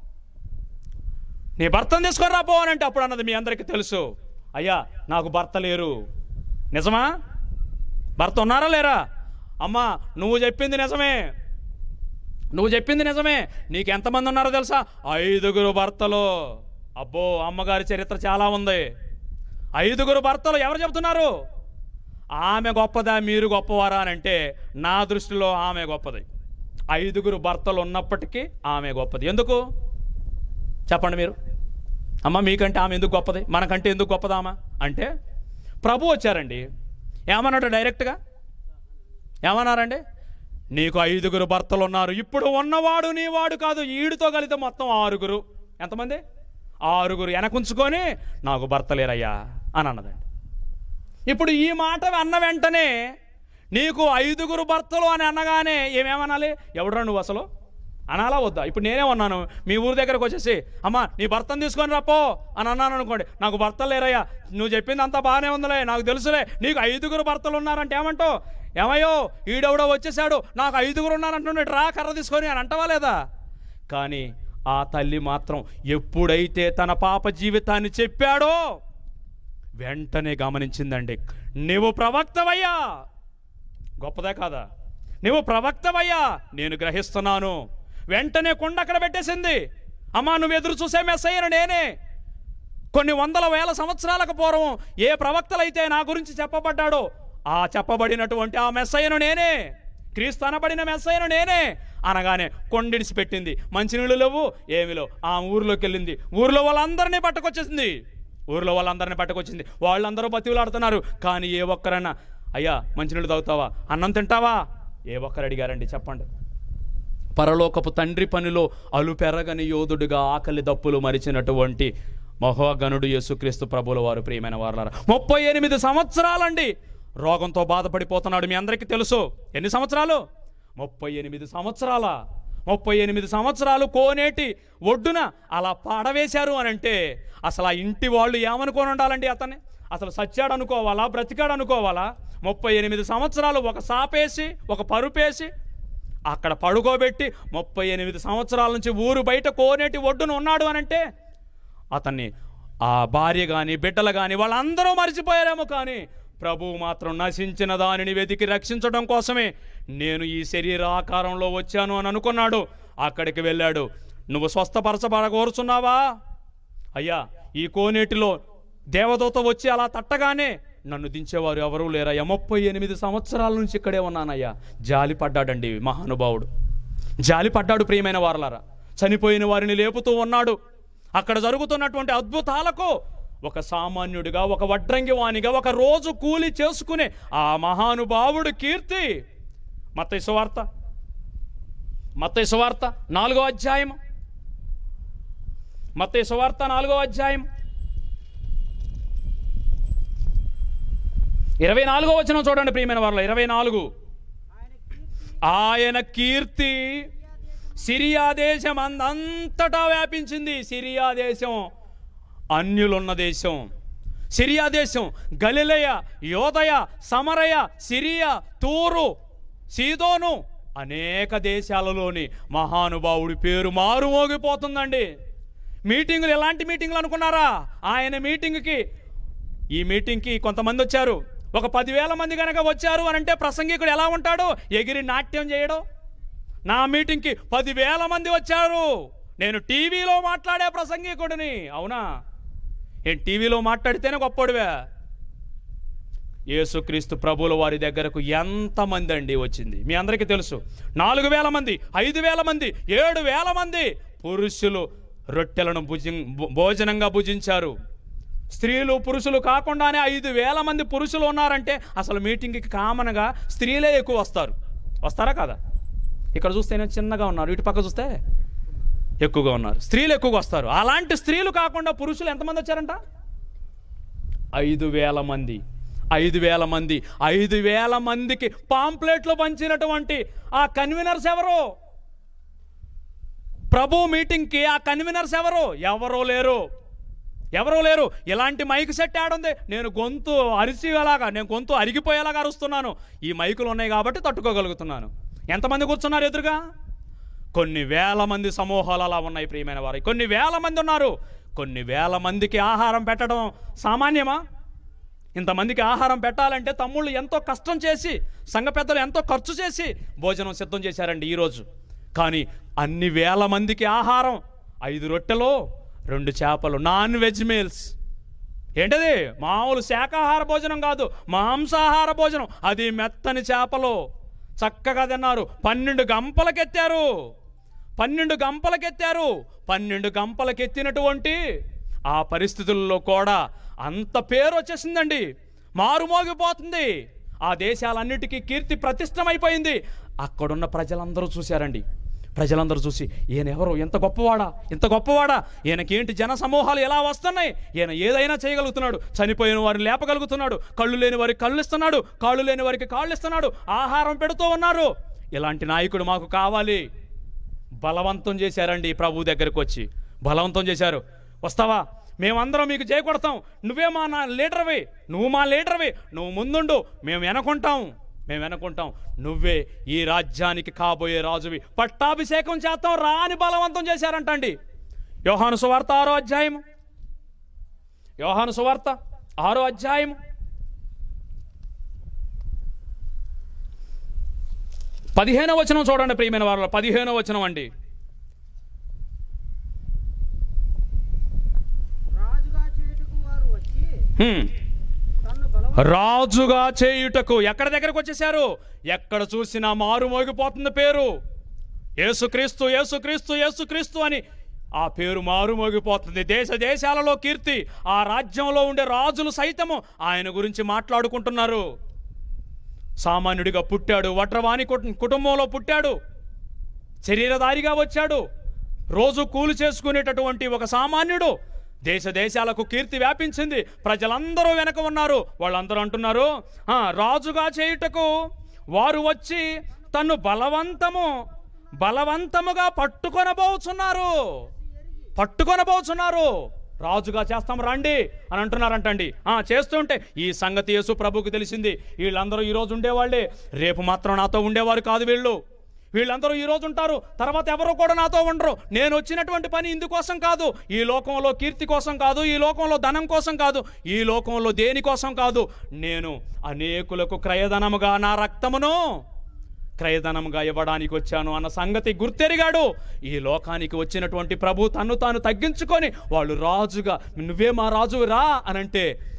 నీ భర్తను తీసుకొని రాపో అని అంటే అప్పుడు అన్నది మీ అందరికీ తెలుసు అయ్యా నాకు భర్త లేరు నిజమా భర్త ఉన్నారా లేరా అమ్మా నువ్వు చెప్పింది నిజమే నువ్వు చెప్పింది నిజమే నీకు ఎంతమంది ఉన్నారో తెలుసా ఐదుగురు భర్తలు అబ్బో అమ్మగారి చరిత్ర చాలా ఉంది ఐదుగురు భర్తలు ఎవరు చెబుతున్నారు ఆమె గొప్పదా మీరు గొప్పవారా అని అంటే నా దృష్టిలో ఆమె గొప్పది ఐదుగురు భర్తలు ఉన్నప్పటికీ ఆమె గొప్పది ఎందుకు చెప్పండి మీరు అమ్మ మీకంటే ఆమె ఎందుకు గొప్పది మనకంటే ఎందుకు గొప్పదామా అంటే ప్రభు వచ్చారండి ఏమన్నాడు డైరెక్ట్గా ఏమన్నారండి నీకు ఐదుగురు భర్తలు ఉన్నారు ఇప్పుడు ఉన్నవాడు నీవాడు కాదు ఈడుతో కలిగితే మొత్తం ఆరుగురు ఎంతమంది ఆరుగురు వెనకుంచుకొని నాకు భర్త లేరయ్యా అని అన్నదండి ఇప్పుడు ఈ మాట అన్న వెంటనే నీకు ఐదుగురు భర్తలు అని అనగానే ఏమేమనాలి ఎవడరా నువ్వు అసలు అనాలా వద్దా ఇప్పుడు నేనే ఉన్నాను మీ ఊరి దగ్గరకు వచ్చేసి అమ్మా నీ భర్తను తీసుకొని రాపో అని అన్నాను అనుకోండి నాకు భర్తలు లేరయ్యా నువ్వు చెప్పింది అంతా బాగానే ఉందిలే నాకు తెలుసులే నీకు ఐదుగురు భర్తలు ఉన్నారంటే ఏమంటావు ఏమయ్యో ఈడెవడో వచ్చేసాడు నాకు ఐదుగురు ఉన్నారంటున్నాడు రా కర్ర తీసుకొని అని అంటవా లేదా కానీ ఆ తల్లి మాత్రం ఎప్పుడైతే తన పాప జీవితాన్ని చెప్పాడో వెంటనే గమనించిందండి నువ్వు ప్రవక్తవయ్యా గొప్పదే కాదా నువ్వు ప్రవక్తవయ్యా నేను గ్రహిస్తున్నాను వెంటనే కొండ అక్కడ పెట్టేసింది అమ్మా నువ్వు ఎదురు చూసే మెస్సయ్యను నేనే కొన్ని వందల వేల సంవత్సరాలకు పూర్వం ఏ ప్రవక్తలైతే నా గురించి చెప్పబడ్డాడో ఆ చెప్పబడినటువంటి ఆ మెస్సయ్యను నేనే క్రీస్తు అనబడిన మెస్సయ్యను నేనే అనగానే కొండిడిసి పెట్టింది మంచినీళ్ళు లేవు ఏమి లేవు ఆ ఊరిలోకి వెళ్ళింది ఊర్లో వాళ్ళందరినీ పట్టుకొచ్చేసింది ఊర్లో వాళ్ళందరినీ పట్టుకొచ్చింది వాళ్ళందరూ బతివులాడుతున్నారు కానీ ఏ ఒక్కరన్నా అయ్యా మంచినీళ్ళు తాగుతావా అన్నం తింటావా ఏ ఒక్కరు అడిగారండి చెప్పండి పరలోకపు తండ్రి పనిలో అలుపెరగని యోధుడుగా ఆకలి దప్పులు మరిచినటువంటి మహోగణుడు యేసుక్రీస్తు ప్రభుల వారు ప్రియమైన వారులారా ముప్పై ఎనిమిది సంవత్సరాలండి రోగంతో బాధపడిపోతున్నాడు మీ అందరికీ తెలుసు ఎన్ని సంవత్సరాలు ముప్పై ఎనిమిది సంవత్సరాల ముప్పై ఎనిమిది సంవత్సరాలు కోనేటి ఒడ్డున అలా పాడవేశారు అని అంటే అసలు ఆ ఇంటి వాళ్ళు ఏమనుకొని ఉండాలండి అతన్ని అసలు సచ్చాడు అనుకోవాలా బ్రతికాడు అనుకోవాలా ముప్పై ఎనిమిది సంవత్సరాలు ఒక సాపేసి ఒక పరుపేసి అక్కడ పడుకోబెట్టి ముప్పై ఎనిమిది సంవత్సరాల నుంచి ఊరు బయట కోనేటి ఒడ్డున ఉన్నాడు అని అంటే అతన్ని ఆ భార్య కానీ బిడ్డలు కానీ వాళ్ళందరూ మర్చిపోయారేమో కానీ ప్రభువు మాత్రం నశించిన దానిని వెతికి రక్షించడం కోసమే నేను ఈ శరీర ఆకారంలో వచ్చాను అని అనుకున్నాడు అక్కడికి వెళ్ళాడు నువ్వు స్వస్థపరచబడగోరుచున్నావా అయ్యా ఈ కోనేటిలో దేవదూత వచ్చి అలా తట్టగానే నన్ను దించేవారు ఎవరూ లేరయ్యా ముప్పై ఎనిమిది సంవత్సరాల నుంచి ఇక్కడే ఉన్నానయ్యా జాలి పడ్డాడండి మహానుభావుడు జాలి పడ్డాడు ప్రియమైన వారలారా చనిపోయిన వారిని లేపుతూ ఉన్నాడు అక్కడ జరుగుతున్నటువంటి అద్భుతాలకు ఒక సామాన్యుడిగా ఒక వడ్రంగి వానిగా ఒక రోజు కూలి చేసుకునే ఆ మహానుభావుడు కీర్తి మత్తయి సువార్త మత్తయి సువార్త నాలుగో అధ్యాయం మత్తయి సువార్త నాలుగో అధ్యాయం ఇరవై నాలుగో వచనం చూడండి ప్రియమైన వారిలో ఇరవై నాలుగు ఆయన కీర్తి ఆయన కీర్తి సిరియా దేశం అంద- అంతటా వ్యాపించింది సిరియా దేశం అన్యులున్న దేశం సిరియా దేశం గలిలయ యోదయ సమరయ సిరియా తూరు సీదోను అనేక దేశాలలోని మహానుభావుడి పేరు మారుమోగిపోతుందండి మీటింగులు ఎలాంటి మీటింగులు అనుకున్నారా ఆయన మీటింగ్కి ఈ మీటింగ్కి కొంతమంది వచ్చారు ఒక పదివేల మంది కనుక వచ్చారు అని అంటే ప్రసంగికుడు ఎలా ఉంటాడు ఎగిరి నాట్యం చేయడం నా మీటింగ్కి పదివేల మంది వచ్చారు నేను టీవీలో మాట్లాడే ప్రసంగికుడిని అవునా నేను టీవీలో మాట్లాడితేనే గొప్పడివే యేసుక్రీస్తు ప్రభుల వారి దగ్గరకు ఎంతమంది అండి వచ్చింది మీ అందరికీ తెలుసు నాలుగు వేల మంది ఐదు వేల మంది ఏడు వేల మంది పురుషులు రొట్టెలను భుజి భోజనంగా భుజించారు స్త్రీలు పురుషులు కాకుండానే ఐదు వేల మంది పురుషులు ఉన్నారంటే అసలు మీటింగ్కి కామన్గా స్త్రీలే ఎక్కువ వస్తారు వస్తారా కదా ఇక్కడ చూస్తేనే చిన్నగా ఉన్నారు ఇటు పక్క చూస్తే ఎక్కువగా ఉన్నారు స్త్రీలు ఎక్కువగా వస్తారు అలాంటి స్త్రీలు కాకుండా పురుషులు ఎంతమంది వచ్చారంట ఐదు వేల మంది ఐదు వేల మంది ఐదు వేల మందికి పాంప్లెట్లు పంచినటువంటి ఆ కన్వీనర్స్ ఎవరు ప్రభు మీటింగ్కి ఆ కన్వీనర్స్ ఎవరు ఎవరో లేరు ఎవరూ లేరు ఇలాంటి మైక్ సెట్ ఆడుంది నేను గొంతు అరిసిలాగా నేను గొంతు అరిగిపోయేలాగా అరుస్తున్నాను ఈ మైకులు ఉన్నాయి కాబట్టి తట్టుకోగలుగుతున్నాను ఎంతమంది కూర్చున్నారు ఎదురుగా కొన్ని వేల మంది సమూహాలు అలా ఉన్నాయి ప్రియమైన వారు కొన్ని వేల మంది ఉన్నారు కొన్ని వేల మందికి ఆహారం పెట్టడం సామాన్యమా ఇంతమందికి ఆహారం పెట్టాలంటే తమ్ముళ్ళు ఎంతో కష్టం చేసి సంఘ పెద్దలు ఎంతో ఖర్చు చేసి భోజనం సిద్ధం చేశారండి ఈరోజు కానీ అన్ని వేల మందికి ఆహారం ఐదు రొట్టెలు రెండు చేపలు నాన్ వెజ్ మీల్స్ ఏంటది మామూలు శాకాహార భోజనం కాదు మాంసాహార భోజనం అది మెత్తని చేపలు చక్కగా తిన్నారు పన్నెండు గంపలకెత్తారు పన్నెండు గంపలకెత్తారు పన్నెండు గంపలకెత్తినటువంటి ఆ పరిస్థితుల్లో కూడా అంత పేరు వచ్చేసిందండి మారుమోగిపోతుంది ఆ దేశాలన్నిటికీ కీర్తి ప్రతిష్టమైపోయింది అక్కడున్న ప్రజలందరూ చూశారండి ప్రజలందరూ చూసి ఈయన ఎవరు ఎంత గొప్పవాడా ఇంత గొప్పవాడా ఈయనకేంటి జన సమూహాలు ఎలా వస్తున్నాయి ఈయన ఏదైనా చేయగలుగుతున్నాడు చనిపోయిన వారిని లేపగలుగుతున్నాడు కళ్ళు లేని వారికి కళ్ళు ఇస్తున్నాడు కాళ్ళు లేని వారికి కాళ్ళు ఇస్తున్నాడు ఆహారం పెడుతూ ఉన్నారు ఇలాంటి నాయకుడు మాకు కావాలి బలవంతం చేశారండి ప్రభు దగ్గరకు వచ్చి బలవంతం చేశారు వస్తావా మేమందరం మీకు చేయకొడతాం నువ్వే మా నా లీడర్వి నువ్వు మా లీడర్వి నువ్వు ముందుండు మేము వెనకుంటాం మేము వెనకుంటాం నువ్వే ఈ రాజ్యానికి కాబోయే రాజువి పట్టాభిషేకం చేస్తాం రా అని బలవంతం చేశారంటండి యోహాను సువార్త ఆరో అధ్యాయం యోహాను సువార్త ఆరో అధ్యాయం పదిహేనో వచనం చూడండి ప్రియమైన వారిలో పదిహేనో వచనం అండి రాజుగా చేయుటకు వారు వచ్చి హ్మ్. తన్ను బలవ రాజుగా చేయుటకు ఎక్కడ దగ్గరకు వచ్చేసారు ఎక్కడ చూసినా మారు మోగిపోతుంది పేరు యేసుక్రీస్తు యేసుక్రీస్తు యేసుక్రీస్తు అని ఆ పేరు మారు మోగిపోతుంది దేశ దేశాలలో కీర్తి ఆ రాజ్యంలో ఉండే రాజులు సైతము ఆయన గురించి మాట్లాడుకుంటున్నారు సామాన్యుడిగా పుట్టాడు వడ్రవాణి కుట- కుటుంబంలో పుట్టాడు శరీరధారిగా వచ్చాడు రోజు కూలి చేసుకునేటటువంటి ఒక సామాన్యుడు దేశ దేశాలకు కీర్తి వ్యాపించింది ప్రజలందరూ వెనక ఉన్నారు వాళ్ళందరూ అంటున్నారు "ఆ, రాజుగా చేయుటకు వారు వచ్చి తన్ను బలవంతము బలవంతముగా పట్టుకొనబోచున్నారు పట్టుకొనబోచున్నారు రాజుగా చేస్తాం రండి అని అంటున్నారంటండి ఆ చేస్తుంటే ఈ సంగతి యేసు ప్రభుకు తెలిసింది వీళ్ళందరూ ఈ రోజు ఉండేవాళ్ళే రేపు మాత్రం నాతో ఉండేవారు కాదు వీళ్ళు వీళ్ళందరూ ఈ రోజు ఉంటారు తర్వాత ఎవరు కూడా నాతో ఉండరు నేను వచ్చినటువంటి పని ఇందుకోసం కాదు ఈ లోకంలో కీర్తి కోసం కాదు ఈ లోకంలో ధనం కోసం కాదు ఈ లోకంలో దేనికోసం కాదు నేను అనేకులకు క్రయధనముగా నా రక్తమును క్రయధనంగా ఇవ్వడానికి వచ్చాను అన్న సంగతి గుర్తెరిగాడు ఈ లోకానికి వచ్చినటువంటి ప్రభు తన్ను తాను తగ్గించుకొని వాళ్ళు రాజుగా నువ్వే మా రాజు రా అనంటే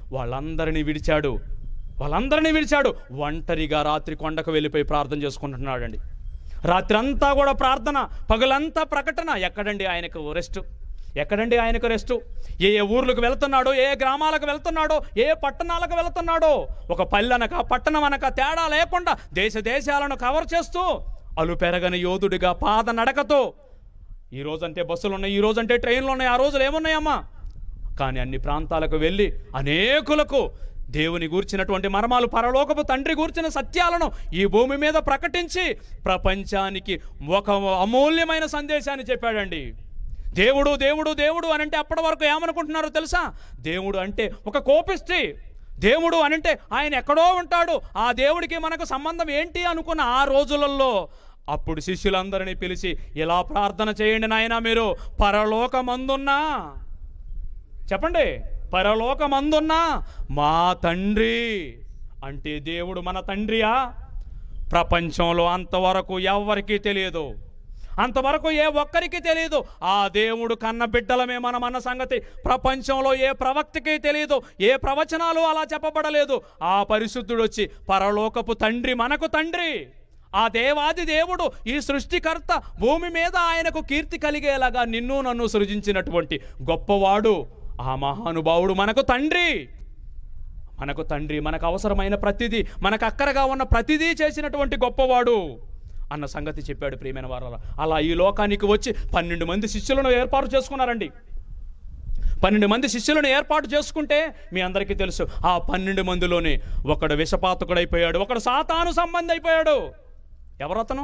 వాళ్ళందరినీ విడిచాడు వాళ్ళందరినీ విడిచాడు ఒంటరిగా రాత్రి కొండకు వెళ్ళిపోయి ప్రార్థన చేసుకుంటున్నాడండి రాత్రి అంతా కూడా ప్రార్థన పగలంతా ప్రకటన ఎక్కడండి ఆయనకు రెస్ట్ ఎక్కడండి ఆయనకు రెస్ట్ ఏ ఏ ఊర్లకు వెళ్తున్నాడో ఏ గ్రామాలకు వెళ్తున్నాడో ఏ పట్టణాలకు వెళ్తున్నాడో ఒక పల్లెనక పట్టణం అనక తేడా లేకుండా దేశ దేశాలను కవర్ చేస్తూ అలు పెరగని యోధుడిగా పాద నడకతో ఈ రోజంటే బస్సులు ఉన్నాయి ఈ రోజంటే ట్రైన్లు ఉన్నాయి ఆ రోజులు ఏమున్నాయమ్మా కానీ అన్ని ప్రాంతాలకు వెళ్ళి అనేకులకు దేవుని గూర్చినటువంటి మర్మాలు పరలోకపు తండ్రి గూర్చిన సత్యాలను ఈ భూమి మీద ప్రకటించి ప్రపంచానికి ఒక అమూల్యమైన సందేశాన్ని చెప్పాడండి దేవుడు దేవుడు దేవుడు అని అంటే అప్పటి వరకు ఏమనుకుంటున్నారో తెలుసా దేవుడు అంటే ఒక కోపిష్టి దేవుడు అనంటే ఆయన ఎక్కడో ఉంటాడు ఆ దేవుడికి మనకు సంబంధం ఏంటి అనుకున్న ఆ రోజులలో అప్పుడు శిష్యులందరినీ పిలిచి ఇలా ప్రార్థన చేయండి నాయనా మీరు పరలోకమందున్నా చెప్పండి పరలోకమందున్నా మా తండ్రి అంటే దేవుడు మన తండ్రియా ప్రపంచంలో అంతవరకు ఎవ్వరికీ తెలియదు అంతవరకు ఏ ఒక్కరికి తెలియదు ఆ దేవుడు కన్న బిడ్డలమే మనం అన్న సంగతి ప్రపంచంలో ఏ ప్రవక్తకి తెలియదు ఏ ప్రవచనాలు అలా చెప్పబడలేదు ఆ పరిశుద్ధుడు వచ్చి పరలోకపు తండ్రి మనకు తండ్రి ఆ దేవాది దేవుడు ఈ సృష్టికర్త భూమి మీద ఆయనకు కీర్తి కలిగేలాగా నిన్ను నన్ను సృజించినటువంటి గొప్పవాడు ఆ మహానుభావుడు మనకు తండ్రి మనకు తండ్రి మనకు అవసరమైన ప్రతిదీ మనకు అక్కరగా ఉన్న ప్రతిదీ చేసినటువంటి గొప్పవాడు అన్న సంగతి చెప్పాడు ప్రియమైన వారు అలా ఈ లోకానికి వచ్చి పన్నెండు మంది శిష్యులను ఏర్పాటు చేసుకున్నారండి పన్నెండు మంది శిష్యులను ఏర్పాటు చేసుకుంటే మీ అందరికీ తెలుసు ఆ పన్నెండు మందిలోనే ఒకడు విషపాతకుడైపోయాడు ఒకడు సాతాను సంబంధి అయిపోయాడు ఎవరతను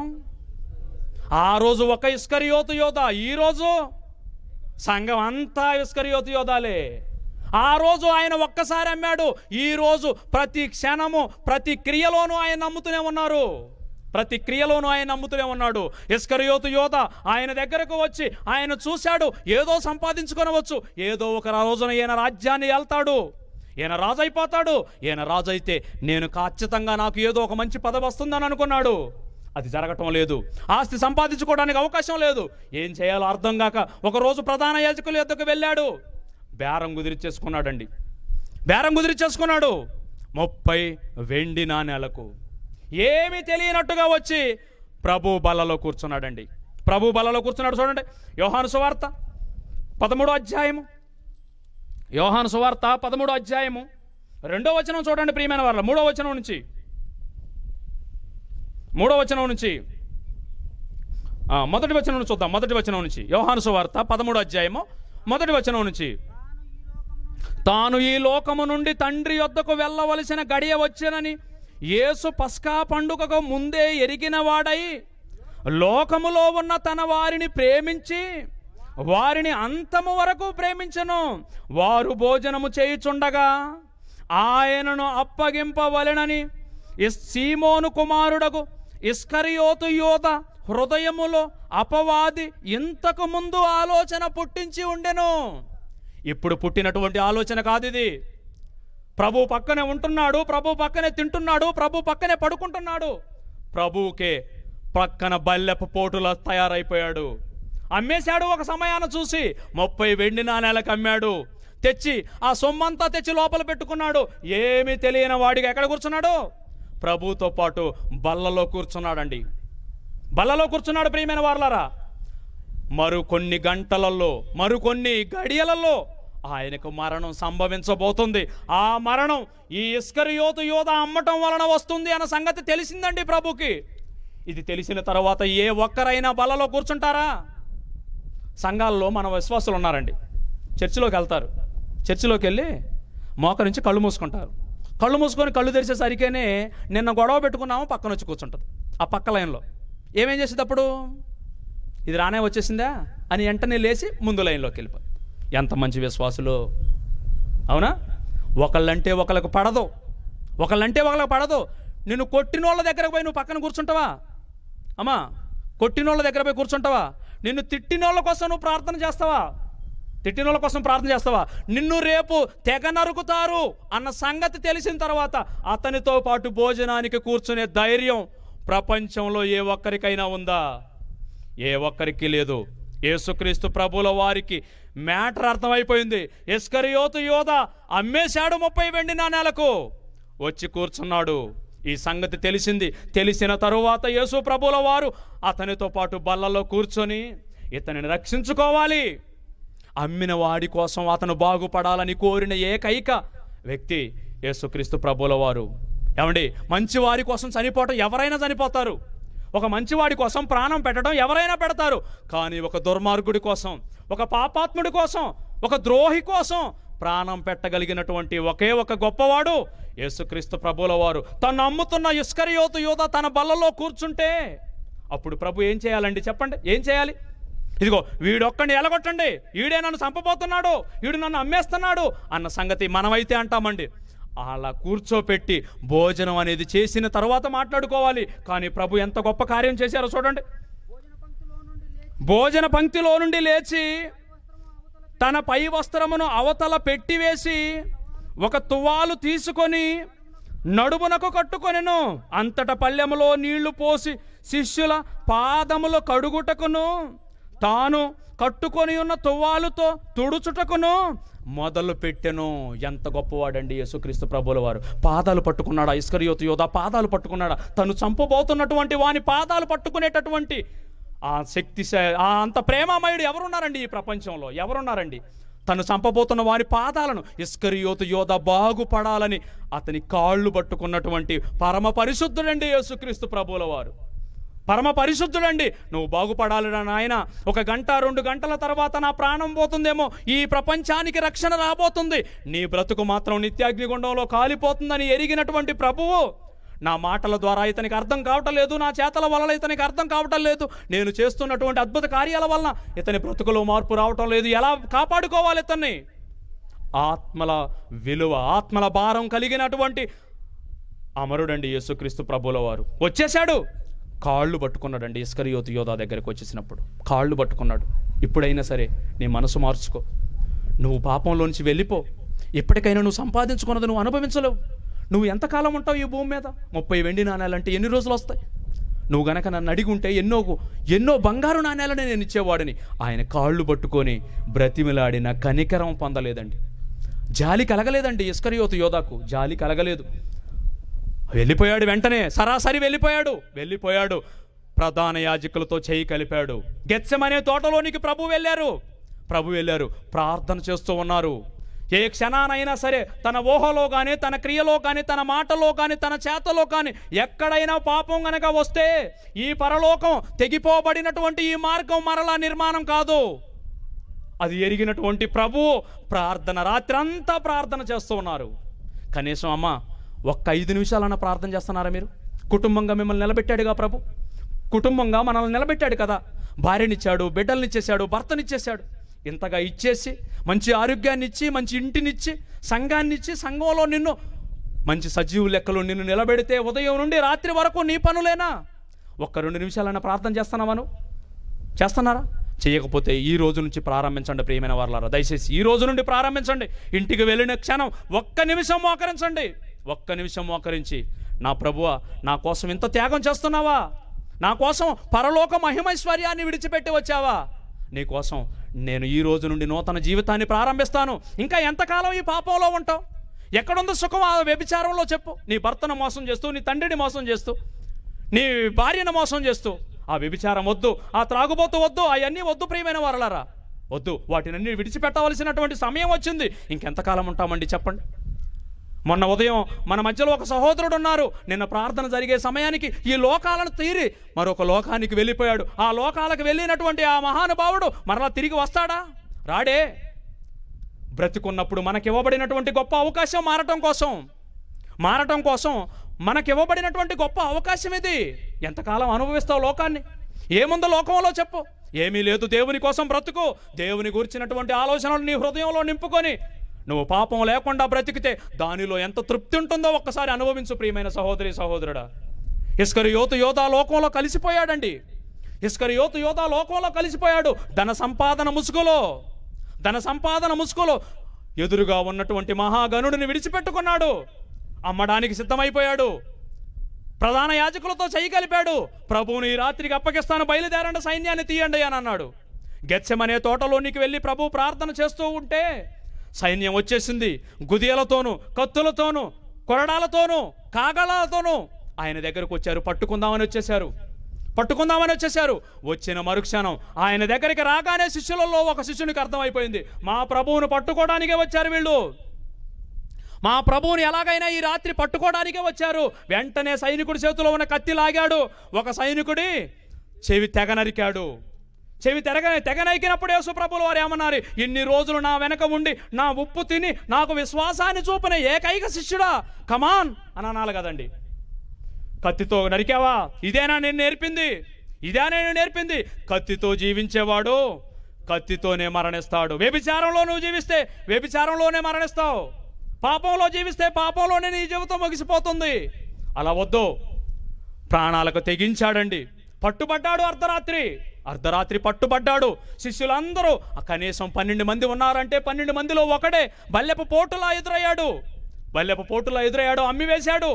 ఆ రోజు ఒక ఇస్కరియోతు యోధ ఈ రోజు సంఘం అంతా ఇస్కరియోతు యోధాలే ఆ రోజు ఆయన ఒక్కసారి అమ్మాడు ఈ రోజు ప్రతి క్షణము ప్రతి క్రియలోనూ ఆయన నమ్ముతూనే ఉన్నారు ప్రతి క్రియలోనూ ఆయన నమ్ముతూనే ఉన్నాడు ఇస్కరియోతు యోధ ఆయన దగ్గరకు వచ్చి ఆయన చూశాడు ఏదో సంపాదించుకొనవచ్చు ఏదో ఒక రోజున ఈయన రాజ్యాన్ని వెళ్తాడు ఈయన రాజు అయిపోతాడు ఈయన రాజు అయితే నేను ఖచ్చితంగా నాకు ఏదో ఒక మంచి పదవి వస్తుందని అనుకున్నాడు అది జరగటం లేదు ఆస్తి సంపాదించుకోవడానికి అవకాశం లేదు ఏం చేయాలో అర్థం కాక ఒకరోజు ప్రధాన యాజకుల యొద్దకు వెళ్ళాడు బేరం కుదిరిచేసుకున్నాడండి బేరం కుదిరిచేసుకున్నాడు ముప్పై వెండి నాణేలకు ఏమీ తెలియనట్టుగా వచ్చి ప్రభు బలలో కూర్చున్నాడండి ప్రభు బలలో కూర్చున్నాడు చూడండి యోహాను సువార్త పదమూడో అధ్యాయము యోహాను సువార్త పదమూడో అధ్యాయము రెండో వచనం చూడండి ప్రియమైన వాళ్ళ మూడో వచనం నుంచి మూడో వచనం నుంచి ఆ, మొదటి వచనం నుంచి చూద్దాం మొదటి వచనం నుంచి యోహాను సువార్త పదమూడో అధ్యాయము మొదటి వచనం నుంచి తాను ఈ లోకము నుండి తండ్రి యొద్దకు వెళ్ళవలసిన గడియ వచ్చెనని యేసు పస్కా పండుగకు ముందే ఎరిగిన వాడై లోకములో ఉన్న తన వారిని ప్రేమించి వారిని అంతము వరకు ప్రేమించను వారు భోజనము చేయుచుండగా ఆయనను అప్పగింపవలెనని ఇస్ సీమోను కుమారుడకు ఇస్కరియోతు యోధ హృదయములో అపవాది ఇంతకు ముందు ఆలోచన పుట్టించి ఉండెను ఇప్పుడు పుట్టినటువంటి ఆలోచన కాదు ఇది ప్రభు పక్కనే ఉంటున్నాడు ప్రభు పక్కనే తింటున్నాడు ప్రభు పక్కనే పడుకుంటున్నాడు ప్రభువుకే పక్కన బల్లెపు పోటులా తయారైపోయాడు అమ్మేశాడు ఒక సమయాన్ని చూసి ముప్పై వెండి నాణేలకు అమ్మాడు తెచ్చి ఆ సొమ్మంతా తెచ్చి లోపల పెట్టుకున్నాడు ఏమీ తెలియని వాడిగా ఎక్కడ కూర్చున్నాడు ప్రభుతో పాటు బల్లలో కూర్చున్నాడండి బల్లలో కూర్చున్నాడు ప్రియమైన వార్లారా మరు కొన్ని గంటలలో మరికొన్ని గడియలలో ఆయనకు మరణం సంభవించబోతుంది ఆ మరణం ఈ ఇస్కరియోతు యోధ అమ్మటం వలన వస్తుంది అన్న సంగతి తెలిసిందండి ప్రభుకి ఇది తెలిసిన తర్వాత ఏ ఒక్కరైనా బలలో కూర్చుంటారా సంఘాల్లో మన విశ్వాసులు ఉన్నారండి చర్చిలోకి వెళ్తారు చర్చిలోకి వెళ్ళి మోకరించి కళ్ళు మూసుకుంటారు కళ్ళు మూసుకొని కళ్ళు తెరిచేసరికేనే నిన్న గొడవ పెట్టుకున్నాము పక్కన వచ్చి కూర్చుంటుంది ఆ పక్క లైన్లో ఏమేం చేసేది అప్పుడు ఇది రానే వచ్చేసిందా అని వెంటనే లేచి ముందు లైన్లోకి వెళ్ళిపోయి ఎంత మంచి విశ్వాసులు అవునా ఒకళ్ళంటే ఒకళ్ళకు పడదు ఒకళ్ళంటే ఒకళ్ళకి పడదు నిన్ను కొట్టినోళ్ళ దగ్గరకు పోయి నువ్వు పక్కన కూర్చుంటావా అమ్మా కొట్టినోళ్ళ దగ్గర పోయి కూర్చుంటావా నిన్ను తిట్టినోళ్ళ కోసం నువ్వు ప్రార్థన చేస్తావా తిట్టినోళ్ళ కోసం ప్రార్థన చేస్తావా నిన్ను రేపు తెగ నరుకుతారు అన్న సంగతి తెలిసిన తర్వాత అతనితో పాటు భోజనానికి కూర్చునే ధైర్యం ప్రపంచంలో ఏ ఒక్కరికైనా ఉందా ఏ ఒక్కరికి లేదు యేసుక్రీస్తు ప్రభుల వారికి మ్యాటర్ అర్థమైపోయింది ఎస్కరియోతు యోధ అమ్మేశాడు ముప్పై వెండి నాణేలకు వచ్చి కూర్చున్నాడు ఈ సంగతి తెలిసింది తెలిసిన తరువాత యేసు ప్రభుల వారు అతనితో పాటు బల్లలో కూర్చొని ఇతనిని రక్షించుకోవాలి అమ్మిన వాడి కోసం అతను బాగుపడాలని కోరిన ఏకైక వ్యక్తి యేసుక్రీస్తు ప్రభుల వారు ఏమండి మంచి వారి కోసం చనిపోవటం ఎవరైనా చనిపోతారు ఒక మంచివాడి కోసం ప్రాణం పెట్టడం ఎవరైనా పెడతారు కానీ ఒక దుర్మార్గుడి కోసం ఒక పాపాత్ముడి కోసం ఒక ద్రోహి కోసం ప్రాణం పెట్టగలిగినటువంటి ఒకే ఒక గొప్పవాడు యేసుక్రీస్తు ప్రభుల వారు తను నమ్ముతున్న ఇస్కరియోతు యోధ తన బల్లలో కూర్చుంటే అప్పుడు ప్రభు ఏం చేయాలండి చెప్పండి ఏం చేయాలి ఇదిగో వీడొక్కడిని ఎలగొట్టండి వీడే నన్ను చంపబోతున్నాడు వీడు నన్ను అమ్మేస్తున్నాడు అన్న సంగతి మనమైతే అంటామండి అలా కూర్చోపెట్టి భోజనం అనేది చేసిన తర్వాత మాట్లాడుకోవాలి కానీ ప్రభు ఎంత గొప్ప కార్యం చేశారో చూడండి భోజన పంక్తిలో నుండి లేచి భోజన పంక్తిలో నుండి లేచి వస్త్రము అవతల తన పై వస్త్రమును అవతల పెట్టివేసి ఒక తువాలు తీసుకొని నడుమునకు కట్టుకొనెను అంతట పల్లెములో నీళ్లు పోసి శిష్యుల పాదములు కడుగుటకును తాను కట్టుకొని ఉన్న తువ్వాలుతో తుడుచుటకును మొదలు పెట్టెను ఎంత గొప్పవాడండి యేసుక్రీస్తు ప్రభుల వారు పాదాలు పట్టుకున్నాడా ఇస్కరియోతు యోధ పాదాలు పట్టుకున్నాడా తను చంపబోతున్నటువంటి వాని పాదాలు పట్టుకునేటటువంటి ఆ శక్తి శ- ఆ అంత ప్రేమమయుడు ఎవరున్నారండి ఈ ప్రపంచంలో ఎవరున్నారండి తను చంపబోతున్న వారి పాదాలను ఇస్కరియోతు యోధ బాగుపడాలని అతని కాళ్ళు పట్టుకున్నటువంటి పరమ పరిశుద్ధుడండి యేసుక్రీస్తు ప్రభుల వారు పరమ పరిశుద్ధుడండి నువ్వు బాగుపడాలిరా నాయన ఒక గంట రెండు గంటల తర్వాత నా ప్రాణం పోతుందేమో ఈ ప్రపంచానికి రక్షణ రాబోతుంది నీ బ్రతుకు మాత్రం నిత్యాగ్నిగుండంలో కాలిపోతుందని ఎరిగినటువంటి ప్రభువు నా మాటల ద్వారా ఇతనికి అర్థం కావటం లేదు నా చేతల వలన ఇతనికి అర్థం కావటం లేదు నేను చేస్తున్నటువంటి అద్భుత కార్యాల వలన ఇతని బ్రతుకులో మార్పు రావటం లేదు ఎలా కాపాడుకోవాలి ఇతన్ని ఆత్మల విలువ ఆత్మల భారం కలిగినటువంటి అమరుడండి యేసుక్రీస్తు ప్రభుల వారు వచ్చేశాడు కాళ్ళు పట్టుకున్నాడండి ఇస్కరియోతు యోధా దగ్గరికి వచ్చేసినప్పుడు కాళ్ళు పట్టుకున్నాడు ఇప్పుడైనా సరే నీ మనసు మార్చుకో నువ్వు పాపంలోంచి వెళ్ళిపో ఎప్పటికైనా నువ్వు సంపాదించుకున్నది నువ్వు అనుభవించలేవు నువ్వు ఎంతకాలం ఉంటావు ఈ భూమి మీద ముప్పై వెండి నాణ్యాలంటే ఎన్ని రోజులు వస్తాయి నువ్వు గనక నన్ను అడిగి ఉంటే ఎన్నో ఎన్నో బంగారు నాణ్యాలనే నేను ఇచ్చేవాడిని ఆయన కాళ్ళు పట్టుకొని బ్రతిమిలాడిన కనికరం పొందలేదండి జాలి కలగలేదండి ఇస్కరియోతు యోధాకు జాలి కలగలేదు వెళ్ళిపోయాడు వెంటనే సరాసరి వెళ్ళిపోయాడు వెళ్ళిపోయాడు ప్రధాన యాజకులతో చేయి కలిపాడు గెత్సెమనే తోటలోనికి ప్రభు వెళ్ళారు ప్రభు వెళ్ళారు ప్రార్థన చేస్తూ ఉన్నారు ఏ క్షణానైనా సరే తన ఊహలో కానీ తన క్రియలో కానీ తన మాటలో కానీ తన చేతలో కానీ ఎక్కడైనా పాపం గనక వస్తే ఈ పరలోకం తెగిపోబడినటువంటి ఈ మార్గం మరలా నిర్మాణం కాదు అది ఎరిగినటువంటి ప్రభువు ప్రార్థన రాత్రంతా ప్రార్థన చేస్తూ ఉన్నారు కనీసం అమ్మ ఒక్క ఐదు నిమిషాలన్నా ప్రార్థన చేస్తున్నారా మీరు కుటుంబంగా మిమ్మల్ని నిలబెట్టాడుగా ప్రభు కుటుంబంగా మనల్ని నిలబెట్టాడు కదా భార్యనిచ్చాడు బిడ్డలనిచ్చేశాడు భర్తనిచ్చేశాడు ఇంతగా ఇచ్చేసి మంచి ఆరోగ్యాన్ని ఇచ్చి మంచి ఇంటినిచ్చి సంఘాన్ని ఇచ్చి సంఘంలో నిన్ను మంచి సజీవు లెక్కలు నిన్ను నిలబెడితే ఉదయం నుండి రాత్రి వరకు నీ పనులేనా ఒక్క రెండు నిమిషాలన్నా ప్రార్థన చేస్తున్నావా నువ్వు చేస్తున్నారా చేయకపోతే ఈ రోజు నుంచి ప్రారంభించండి ప్రియమైన వారులారా దయచేసి ఈ రోజు నుండి ప్రారంభించండి ఇంటికి వెళ్ళిన క్షణం ఒక్క నిమిషం మోకరించండి ఒక్క నిమిషం మోకరించి నా ప్రభువ నా కోసం ఇంత త్యాగం చేస్తున్నావా నా కోసం పరలోక మహిమైశ్వర్యాన్ని విడిచిపెట్టి వచ్చావా నీ కోసం నేను ఈ రోజు నుండి నూతన జీవితాన్ని ప్రారంభిస్తాను ఇంకా ఎంతకాలం ఈ పాపంలో ఉంటావు ఎక్కడుందో సుఖం ఆ వ్యభిచారంలో చెప్పు నీ భర్తను మోసం చేస్తూ నీ తండ్రిని మోసం చేస్తూ నీ భార్యను మోసం చేస్తూ ఆ వ్యభిచారం వద్దు ఆ త్రాగుబోతు వద్దు అవన్నీ వద్దు ప్రియమైన వారలారా వద్దు వాటినన్నీ విడిచిపెట్టవలసినటువంటి సమయం వచ్చింది ఇంకెంతకాలం ఉంటామండి చెప్పండి మొన్న ఉదయం మన మధ్యలో ఒక సహోదరుడు ఉన్నారు నిన్న ప్రార్థన జరిగే సమయానికి ఈ లోకాలను తీరి మరొక లోకానికి వెళ్ళిపోయాడు ఆ లోకాలకు వెళ్ళినటువంటి ఆ మహానుభావుడు మరలా తిరిగి వస్తాడా రాడే బ్రతికున్నప్పుడు మనకి ఇవ్వబడినటువంటి గొప్ప అవకాశం మారటం కోసం మారటం కోసం మనకి ఇవ్వబడినటువంటి గొప్ప అవకాశం ఇది ఎంతకాలం అనుభవిస్తావు లోకాన్ని ఏముందో లోకంలో చెప్పు ఏమీ లేదు దేవుని కోసం బ్రతుకు దేవుని గురించినటువంటి ఆలోచనలు నీ హృదయంలో నింపుకొని నువ్వు పాపం లేకుండా బ్రతికితే దానిలో ఎంత తృప్తి ఉంటుందో ఒక్కసారి అనుభవించు ప్రియమైన సహోదరి సహోదరుడా ఇస్కరి యోతు యోధా లోకంలో కలిసిపోయాడండి ఇస్కరి యోతు యోధా లోకంలో కలిసిపోయాడు ధన సంపాదన ముసుగులో ధన సంపాదన ముసుగులో ఎదురుగా ఉన్నటువంటి మహాగణుడిని విడిచిపెట్టుకున్నాడు అమ్మడానికి సిద్ధమైపోయాడు ప్రధాన యాజకులతో చెయ్యి కలిపాడు ప్రభువుని ఈ రాత్రికి అప్పగిస్తాను బయలుదేరండి సైన్యాన్ని తీయండి అని అన్నాడు గెచ్చమనే తోటలోనికి వెళ్ళి ప్రభు ప్రార్థన చేస్తూ ఉంటే సైన్యం వచ్చేసింది గుదియలతోనూ కత్తులతోనూ కొరడాలతోనూ కాగళాలతోనూ ఆయన దగ్గరకు వచ్చారు పట్టుకుందామని వచ్చేశారు పట్టుకుందామని వచ్చేశారు వచ్చిన మరుక్షణం ఆయన దగ్గరికి రాగానే శిష్యులలో ఒక శిష్యునికి అర్థమైపోయింది మా ప్రభువును పట్టుకోవడానికే వచ్చారు వీళ్ళు మా ప్రభువుని ఎలాగైనా ఈ రాత్రి పట్టుకోవడానికే వచ్చారు వెంటనే సైనికుడి చేతిలో ఉన్న కత్తి లాగాడు ఒక సైనికుడి చెవి తెగ నరికాడు చెవి తెగ తెగ నరికినప్పుడు యేసుప్రభులు వారు ఏమన్నారు ఇన్ని రోజులు నా వెనక ఉండి నా ఉప్పు తిని నాకు విశ్వాసాన్ని చూపిన ఏకైక శిష్యుడా కమాన్ అని అనాలి కదండి కత్తితో నరికావా ఇదేనా నేను నేర్పింది ఇదే నేను నేర్పింది కత్తితో జీవించేవాడు కత్తితోనే మరణిస్తాడు వ్యభిచారంలో నువ్వు జీవిస్తే వ్యభిచారంలోనే మరణిస్తావు పాపంలో జీవిస్తే పాపంలోనే నీ జీవితం ముగిసిపోతుంది అలా వద్దు ప్రాణాలకు తెగించాడండి పట్టుబడ్డాడు అర్ధరాత్రి అర్ధరాత్రి పట్టుబడ్డాడు శిష్యులందరూ ఆ కనీసం పన్నెండు మంది ఉన్నారంటే పన్నెండు మందిలో ఒకడే బల్లెపు పోటులా ఎదురయ్యాడు బల్లెపు పోటులా ఎదురయ్యాడు అమ్మి వేశాడు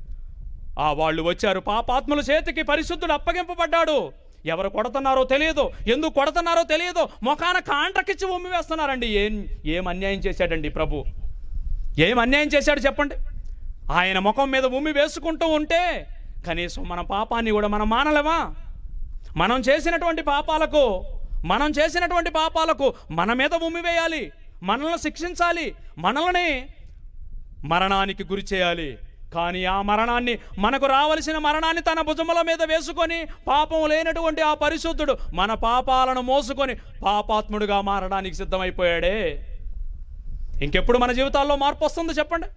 ఆ వాళ్ళు వచ్చారు పాపాత్ముల చేతికి పరిశుద్ధుడు అప్పగింపబడ్డాడు ఎవరు కొడుతున్నారో తెలియదు ఎందుకు కొడుతున్నారో తెలియదు ముఖాన కాంట్రకిచ్చి ఉమ్మి వేస్తున్నారండి ఏం ఏం అన్యాయం చేశాడండి ప్రభు ఏం అన్యాయం చేశాడు చెప్పండి ఆయన ముఖం మీద ఉమ్మి వేసుకుంటూ ఉంటే కనీసం మన పాపాన్ని కూడా మనం మానలేమా మనం చేసినటువంటి పాపాలకు మనం చేసినటువంటి పాపాలకు మన మీద ఉమ్మి వేయాలి మనల్ని శిక్షించాలి మనల్ని మరణానికి గురి చేయాలి కానీ ఆ మరణాన్ని మనకు రావలసిన మరణాన్ని తన భుజముల మీద వేసుకొని పాపం లేనటువంటి ఆ పరిశుద్ధుడు మన పాపాలను మోసుకొని పాపాత్ముడుగా మారడానికి సిద్ధమైపోయాడే ఇంకెప్పుడు మన జీవితాల్లో మార్పు వస్తుంది చెప్పండి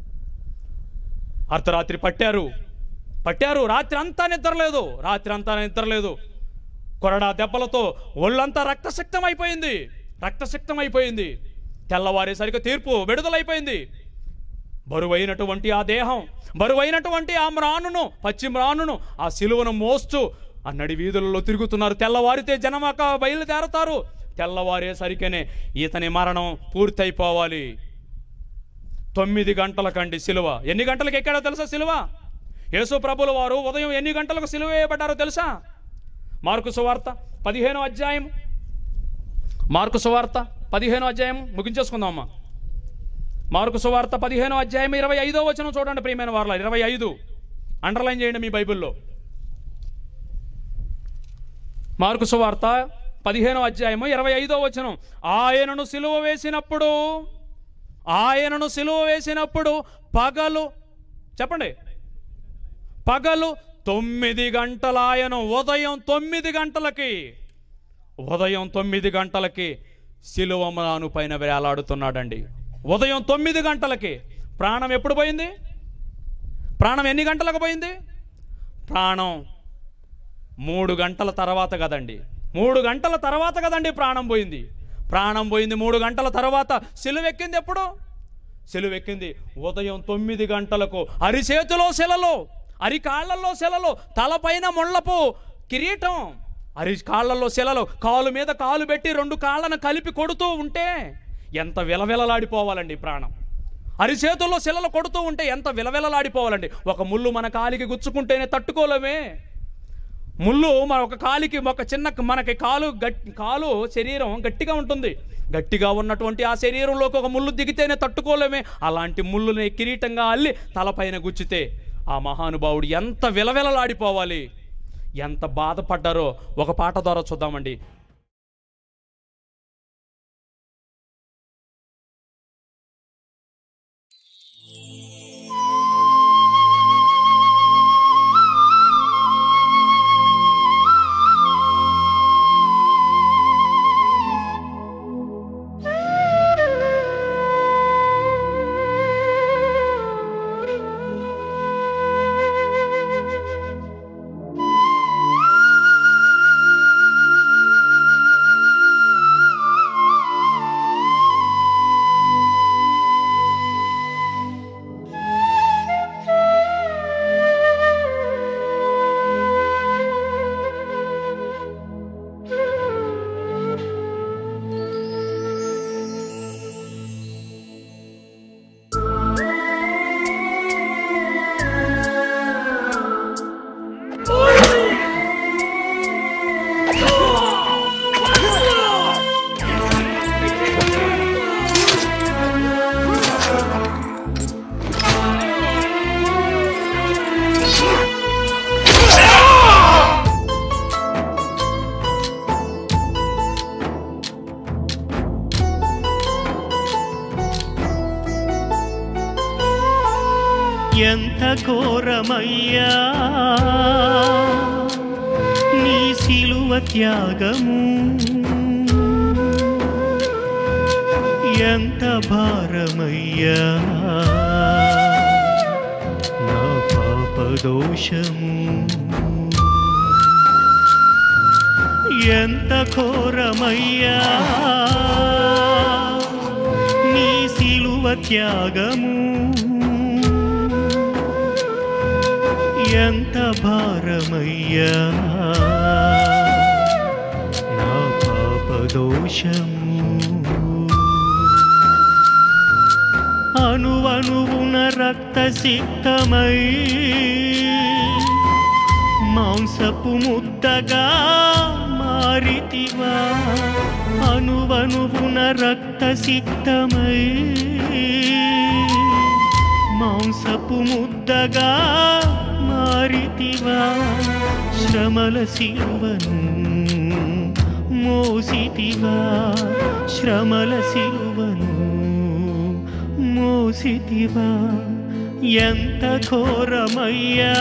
అర్ధరాత్రి పట్టారు పట్టారు రాత్రి అంతా నిద్రలేదు రాత్రి అంతా నిద్రలేదు కొరడా దెబ్బలతో ఒళ్ళంతా రక్తశక్తం అయిపోయింది రక్తశక్తం అయిపోయింది తెల్లవారేసరికి తీర్పు విడుదలైపోయింది బరువైనటువంటి ఆ దేహం బరువైనటువంటి ఆ మ్రానును పచ్చి మ్రానును ఆ సిలువను మోస్తూ ఆ నడి వీధులలో తిరుగుతున్నారు తెల్లవారితే జనమాక బయలుదేరతారు తెల్లవారేసరికనే ఇతని మరణం పూర్తయిపోవాలి తొమ్మిది గంటలకండి సిలువ ఎన్ని గంటలకు ఎక్కాడో తెలుసా సిలువ యేసు ప్రభుల వారు ఉదయం ఎన్ని గంటలకు సిలువ వేయబడ్డారో తెలుసా మార్కు సువార్త పదిహేను అధ్యాయం మార్కు సువార్త పదిహేను అధ్యాయం ముగించేసుకుందాం అమ్మా మార్కు సువార్త పదిహేను అధ్యాయం ఇరవై ఐదో వచనం చూడండి ప్రియమైన వార్ల ఇరవై ఐదు అండర్లైన్ చేయండి మీ బైబిల్లో మార్కు సువార్త పదిహేనో అధ్యాయము ఇరవై ఐదో వచనం ఆయనను సిలువ వేసినప్పుడు ఆయనను సిలువ వేసినప్పుడు పగలు చెప్పండి పగలు తొమ్మిది గంటల ఆయన ఉదయం తొమ్మిది గంటలకి ఉదయం తొమ్మిది గంటలకి సిలువమాను పైన వేలాడుతున్నాడండి ఉదయం తొమ్మిది గంటలకి ప్రాణం ఎప్పుడు పోయింది ప్రాణం ఎన్ని గంటలకు పోయింది ప్రాణం మూడు గంటల తర్వాత కదండి మూడు గంటల తర్వాత కదండి ప్రాణం పోయింది ప్రాణం పోయింది మూడు గంటల తర్వాత సిలువెక్కింది ఎప్పుడు సిలువెక్కింది ఉదయం తొమ్మిది గంటలకు అరిచేతిలో శిలలో అరికాళ్లలో శిలలో తలపైన ముళ్ళపు కిరీటం అరి కాళ్ళల్లో శిలలో కాలు మీద కాలు పెట్టి రెండు కాళ్ళను కలిపి కొడుతూ ఉంటే ఎంత విలవిలలాడిపోవాలండి ప్రాణం అరిచేతుల్లో శిలలు కొడుతూ ఉంటే ఎంత విలవిలలాడిపోవాలండి ఒక ముళ్ళు మన కాలికి గుచ్చుకుంటేనే తట్టుకోలేమే ముళ్ళు మన ఒక కాలికి ఒక చిన్న మనకి కాలు గట్టి కాలు శరీరం గట్టిగా ఉంటుంది గట్టిగా ఉన్నటువంటి ఆ శరీరంలోకి ఒక ముళ్ళు దిగితేనే తట్టుకోలేమే అలాంటి ముళ్ళుని కిరీటంగా అల్లి తలపైన గుచ్చితే ఆ మహానుభావుడు ఎంత విలవిలలాడిపోవాలి ఎంత బాధపడ్డారో ఒక పాట ద్వారా చూద్దామండి ఆ ఎంత ఘోరమయ్యా నీ సిలువ త్యాగము ఎంత భారమయ్యా నా పాప దోషము ఎంత ఘోరమయ్యా నీ సిలువ త్యాగము ఎంత భారమయ్యా నా పాప దోషము అణువణువున రక్త సిక్తమై మాంసపు ముద్దగా మారితివా అణువణువున రక్త సిక్తమై మాంసపు ముద్దగా మారితివా శ్రమల సిలువను మోసితివా శ్రమల సిలువను మోసితివా ఎంత ఘోరమయ్యా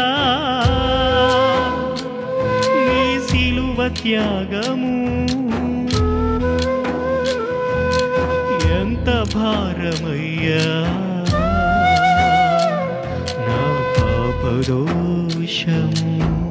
నీ సిలువ త్యాగము ఎంత భారమయ్యా నా పాపదోషము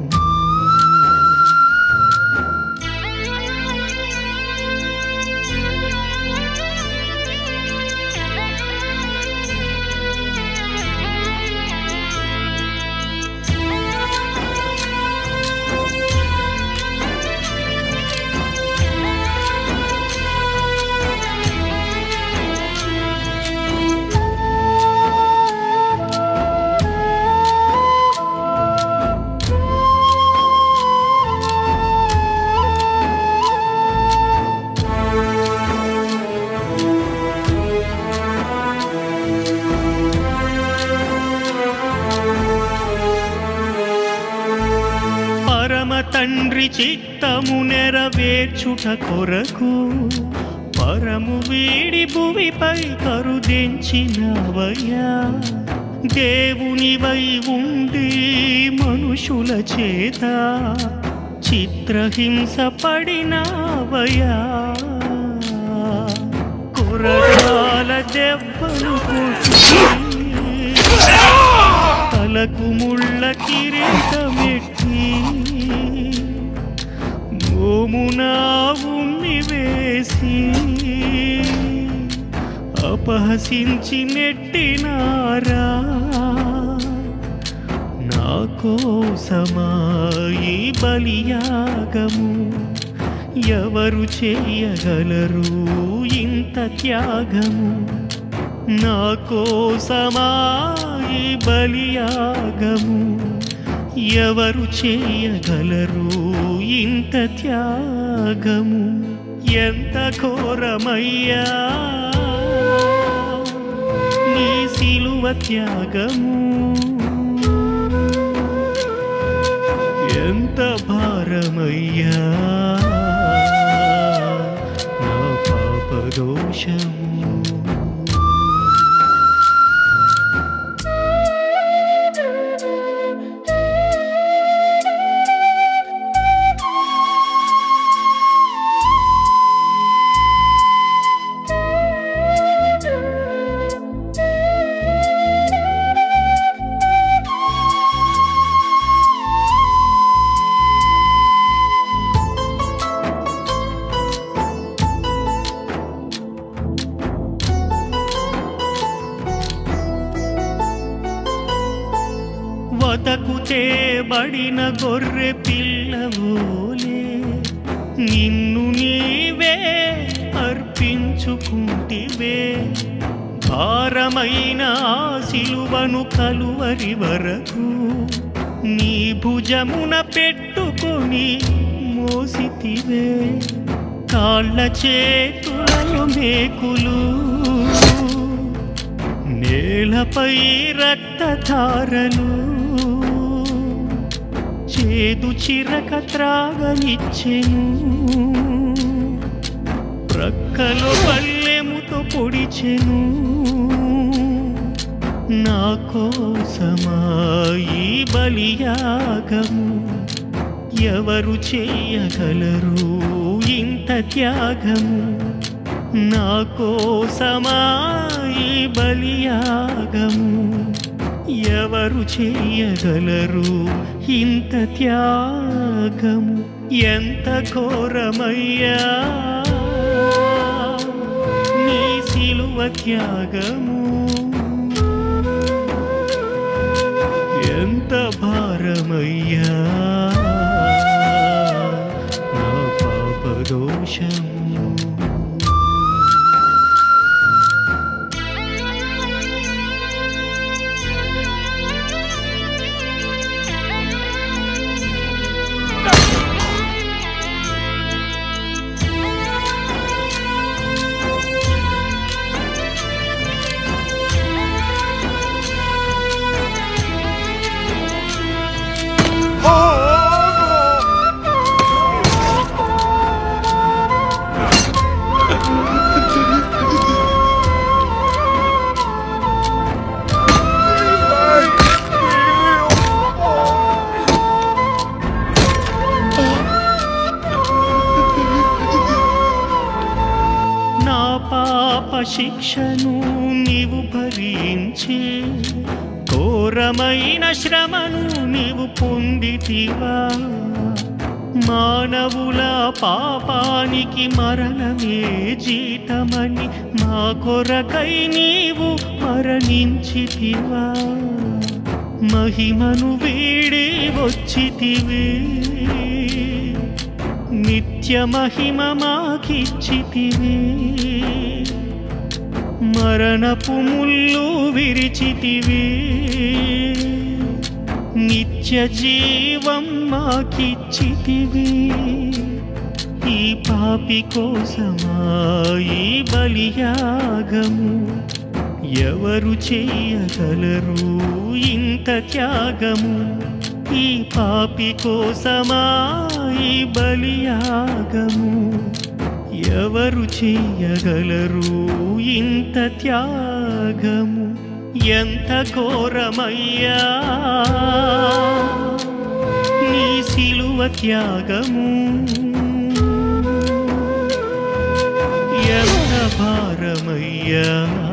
పరమ తండ్రి చిత్తము నెరవేర్చుట కొరకు పరము వీడి భువిపై కరుదించినవయ్యా దేవునివై ఉండి మనుషుల చేత చిత్రహింస పడినవయ్యా కొరగాల దెబ్బలు కొట్టి తలకు ముళ్ళ కిరీటమెట్టి మోమునా ఉమ్మి వేసి అపహసించి నెట్టినారా నా కోసమా ఈ బలియాగము ఎవరు చేయగలరు ఇంత త్యాగము నా కోసమా ఈ బలియాగము ఎవరు చేయగలరు ఇంత త్యాగము ఎంత ఘోరమయ్యా నీ సిలువ త్యాగము ఎంత భారమయ్యా నా పాప దోషము వదకు తేబడిన గొర్రె పిల్లవోలే నిన్ను నీవే అర్పించుకుంటివే భారమైన ఆ సిలువను కలువరి వరకు నీ భుజమున పెట్టుకొని మోసితివే కాళ్ళ చేతులలో మేకులు నేలపై రక్తధారలు చేదు చిరక త్రాగనిచ్చెను ప్రక్కలో పల్లెముతో పొడిచెను నా కోసమా ఈ బలియాగము ఎవరు చేయగలరు ఇంత త్యాగము నా కోసమా ఈ బలియాగము ఎవరు చేయగలరు ఇంత త్యాగము ఎంత ఘోరమయ్యా నీ సిలువ త్యాగము ఎంత భారమయ్యా నా పాపదోషము నా పాప శిక్షను నీవు భరించి ఘోరమైన శ్రమను నీవు పొందితివా మానవుల పాపానికి మరణమే జీతమని మా కొరకై నీవు మరణించితివా మహిమను వీడి వచ్చితివే నిత్య మహిమ మాకిచ్చితివే మరణపు ముళ్ళు విరిచితివే నిత్య జీవం మాకిచ్చితివే ఈ పాపి కోసమా ఈ బలియాగము ఎవరు చేయగలరు ఇంత త్యాగము ఈ పాపి కోసమా ఈ బలియాగము ఎవరు చేయగలరు ఇంత త్యాగము ఎంత ఘోరమయ్యా నీ సిలువ త్యాగము ఎంత భారమయ్యా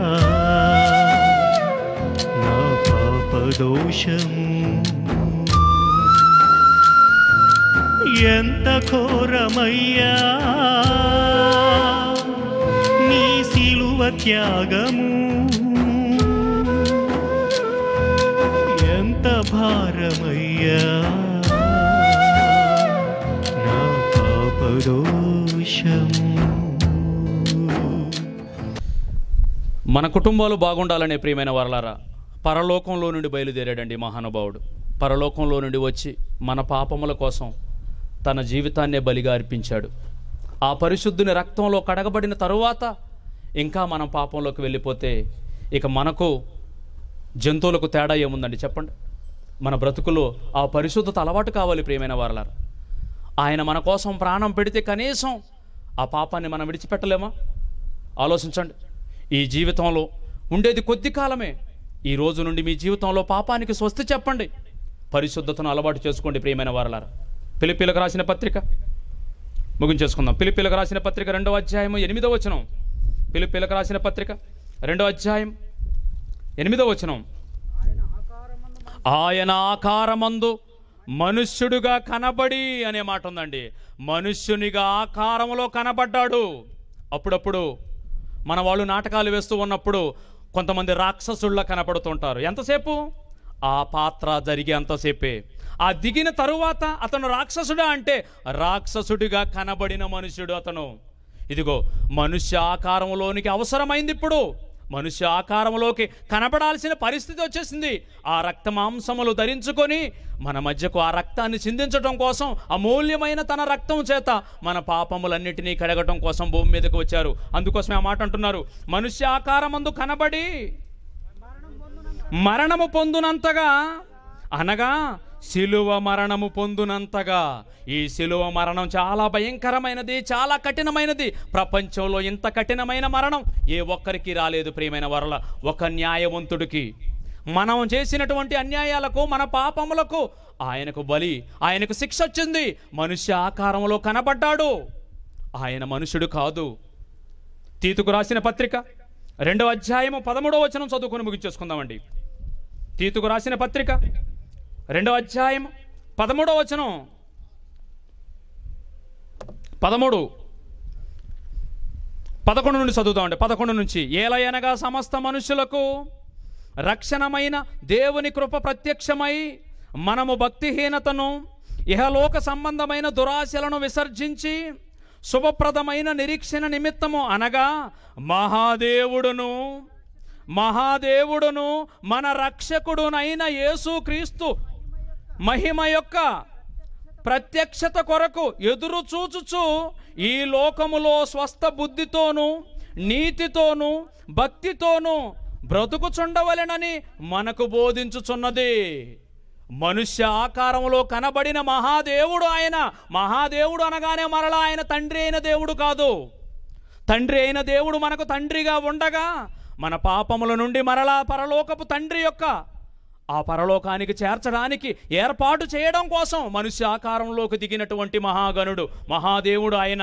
నా పాపదోషము ఎంత ఘోరమయ్యా నీ సిలువ త్యాగము ఎంత భారమయ్యా నా పాపదోషము మన కుటుంబాలు బాగుండాలనే ప్రియమైన వరలారా పరలోకంలో నుండి బయలుదేరాడండి మహానుభావుడు పరలోకంలో నుండి వచ్చి మన పాపముల కోసం తన జీవితాన్నే బలిగా అర్పించాడు ఆ పరిశుద్ధుని రక్తంలో కడగబడిన తరువాత ఇంకా మనం పాపంలోకి వెళ్ళిపోతే ఇక మనకు జంతువులకు తేడా ఏముందండి చెప్పండి మన బ్రతుకులో ఆ పరిశుద్ధత అలవాటు కావాలి ప్రియమైన వారలారా ఆయన మన కోసం ప్రాణం పెడితే కనీసం ఆ పాపాన్ని మనం విడిచిపెట్టలేమా ఆలోచించండి ఈ జీవితంలో ఉండేది కొద్ది కాలమే ఈ రోజు నుండి మీ జీవితంలో పాపానికి స్వస్తి చెప్పండి పరిశుద్ధతను అలవాటు చేసుకోండి ప్రియమైన వారలారా పిలిపిలకు రాసిన పత్రిక ముగించేసుకుందాం పిలిపిలకు రాసిన పత్రిక రెండవ అధ్యాయము ఎనిమిదవ వచనం పిలిపిలకు రాసిన పత్రిక రెండవ అధ్యాయం ఎనిమిదవ వచనం ఆయన ఆకారమందు ఆయన ఆకారమందు మనుష్యుడుగా కనబడి అనే మాట ఉందండి మనుష్యునిగా ఆకారములో కనబడ్డాడు అప్పుడప్పుడు మన వాళ్ళు నాటకాలు వేస్తూ ఉన్నప్పుడు కొంతమంది రాక్షసుళ్ళ కనపడుతుంటారు ఎంతసేపు ఆ పాత్ర జరిగేంతసేపే ఆ దిగిన తరువాత అతను రాక్షసుడా అంటే రాక్షసుడిగా కనబడిన మనుష్యుడు అతను ఇదిగో మనుష్య ఆకారంలోనికి అవసరమైంది ఇప్పుడు మనుష్య ఆకారంలోకి కనబడాల్సిన పరిస్థితి వచ్చేసింది ఆ రక్త మాంసములు ధరించుకొని మన మధ్యకు ఆ రక్తాన్ని చిందించడం కోసం అమూల్యమైన తన రక్తం చేత మన పాపములన్నిటినీ కడగటం కోసం భూమి మీదకు వచ్చారు అందుకోసమే ఆ మాట అంటున్నారు మనుష్య ఆకారమందు కనబడి మరణము పొందునంతగా అనగా శిలువ మరణము పొందునంతగా ఈ శిలువ మరణం చాలా భయంకరమైనది చాలా కఠినమైనది ప్రపంచంలో ఇంత కఠినమైన మరణం ఏ ఒక్కరికి రాలేదు ప్రియమైన వరల ఒక న్యాయవంతుడికి మనం చేసినటువంటి అన్యాయాలకు మన పాపములకు ఆయనకు బలి ఆయనకు శిక్ష వచ్చింది మనుష్య ఆకారంలో కనబడ్డాడు ఆయన మనుషుడు కాదు తీతుకు రాసిన పత్రిక రెండవ అధ్యాయము పదమూడవ వచనం చదువుకొని ముగించేసుకుందామండి తీతుకు రాసిన పత్రిక రెండవ అధ్యాయం పదమూడవ వచనం పదమూడు పదకొండు నుండి చదువుతామండి పదకొండు నుంచి ఏలయనగా సమస్త మనుషులకు రక్షణమైన దేవుని కృప ప్రత్యక్షమై మనము భక్తిహీనతను ఇహలోక సంబంధమైన దురాశలను విసర్జించి శుభప్రదమైన నిరీక్షణ నిమిత్తము అనగా మహాదేవుడును మహాదేవుడును మన రక్షకుడునైన యేసుక్రీస్తు మహిమ యొక్క ప్రత్యక్షత కొరకు ఎదురు చూచుచు ఈ లోకములో స్వస్థ బుద్ధితోనూ నీతితోనూ భక్తితోనూ బ్రతుకుచుండవలెనని మనకు బోధించుచున్నది మనుష్య ఆకారంలో కనబడిన మహాదేవుడు ఆయన మహాదేవుడు అనగానే మరలా ఆయన తండ్రి అయిన దేవుడు కాదు తండ్రి అయిన దేవుడు మనకు తండ్రిగా ఉండగా మన పాపముల నుండి మరలా పరలోకపు తండ్రి యొక్క ఆ పరలోకానికి చేర్చడానికి ఏర్పాటు చేయడం కోసం మనుష్య ఆకారంలోకి దిగినటువంటి మహాగణుడు మహాదేవుడు ఆయన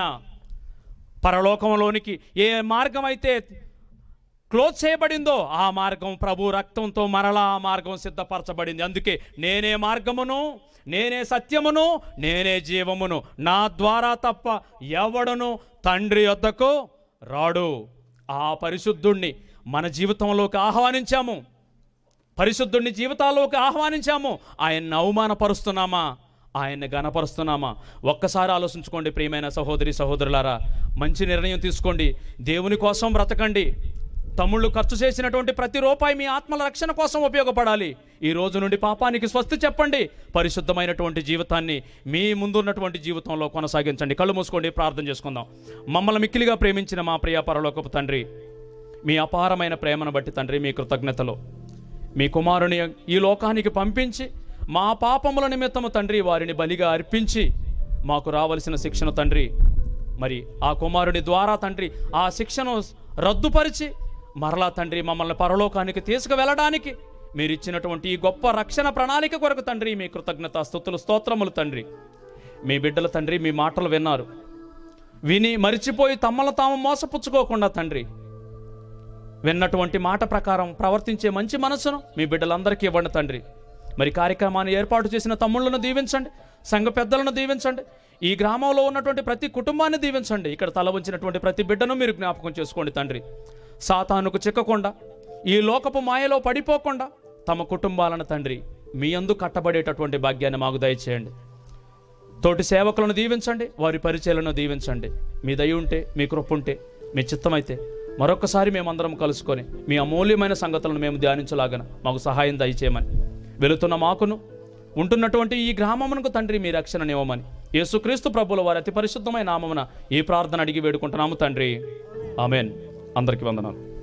పరలోకంలోనికి ఏ మార్గం అయితే క్లోజ్ చేయబడిందో ఆ మార్గం ప్రభు రక్తంతో మరలా ఆ మార్గం సిద్ధపరచబడింది అందుకే నేనే మార్గమును నేనే సత్యమును నేనే జీవమును నా ద్వారా తప్ప ఎవడను తండ్రి వద్దకు రాడు ఆ పరిశుద్ధుణ్ణి మన జీవితంలోకి ఆహ్వానించాము పరిశుద్ధుడిని జీవితాల్లోకి ఆహ్వానించాము ఆయన్ని అవమానపరుస్తున్నామా ఆయన్ని గనపరుస్తున్నామా ఒక్కసారి ఆలోచించుకోండి ప్రియమైన సహోదరి సహోదరులారా మంచి నిర్ణయం తీసుకోండి దేవుని కోసం బ్రతకండి తమ్ముళ్ళు ఖర్చు చేసినటువంటి ప్రతి రూపాయి మీ ఆత్మల రక్షణ కోసం ఉపయోగపడాలి ఈ రోజు నుండి పాపానికి స్వస్తి చెప్పండి పరిశుద్ధమైనటువంటి జీవితాన్ని మీ ముందున్నటువంటి జీవితంలో కొనసాగించండి కళ్ళు మూసుకోండి ప్రార్థన చేసుకుందాం మమ్మల్ని మిక్కిలిగా ప్రేమించిన మా ప్రియ పరలోకపు తండ్రి మీ అపారమైన ప్రేమను బట్టి తండ్రి మీ కృతజ్ఞతలో మీ కుమారుని ఈ లోకానికి పంపించి మా పాపముల నిమిత్తము తండ్రి వారిని బలిగా అర్పించి మాకు రావలసిన శిక్షను తండ్రి మరి ఆ కుమారుని ద్వారా తండ్రి ఆ శిక్షను రద్దుపరిచి మరలా తండ్రి మమ్మల్ని పరలోకానికి తీసుకువెళ్ళడానికి మీరు ఇచ్చినటువంటి ఈ గొప్ప రక్షణ ప్రణాళిక కొరకు తండ్రి మీ కృతజ్ఞత స్థుతులు స్తోత్రములు తండ్రి మీ బిడ్డల తండ్రి మీ మాటలు విన్నారు విని మరిచిపోయి తమ్మను తాము మోసపుచ్చుకోకుండా తండ్రి విన్నటువంటి మాట ప్రకారం ప్రవర్తించే మంచి మనసును మీ బిడ్డలందరికీ ఇవ్వండి తండ్రి మరి కార్యక్రమాన్ని ఏర్పాటు చేసిన తమ్ముళ్ళను దీవించండి సంఘ పెద్దలను దీవించండి ఈ గ్రామంలో ఉన్నటువంటి ప్రతి కుటుంబాన్ని దీవించండి ఇక్కడ తల ఉంచినటువంటి ప్రతి బిడ్డను మీరు జ్ఞాపకం చేసుకోండి తండ్రి సాతానుకు చిక్కకుండా ఈ లోకపు మాయలో పడిపోకుండా తమ కుటుంబాలను తండ్రి మీ అందు కట్టబడేటటువంటి భాగ్యాన్ని మాకు దయచేయండి తోటి సేవకులను దీవించండి వారి పరిచయాలను దీవించండి మీ దయ ఉంటే మీ కృప ఉంటే మీ చిత్తమైతే మరొకసారి మేమందరం కలుసుకొని మీ అమూల్యమైన సంగతులను మేము ధ్యానించలాగన మాకు సహాయం దయచేయమని వెళుతున్న మాకును ఉంటున్నటువంటి ఈ గ్రామమునకు తండ్రి మీ రక్షణనివ్వమని యేసుక్రీస్తు ప్రభుల వారి అతి పరిశుద్ధమైన నామమున ఈ ప్రార్థన అడిగి వేడుకుంటున్నాము తండ్రి ఆమెన్ అందరికీ వందనాలు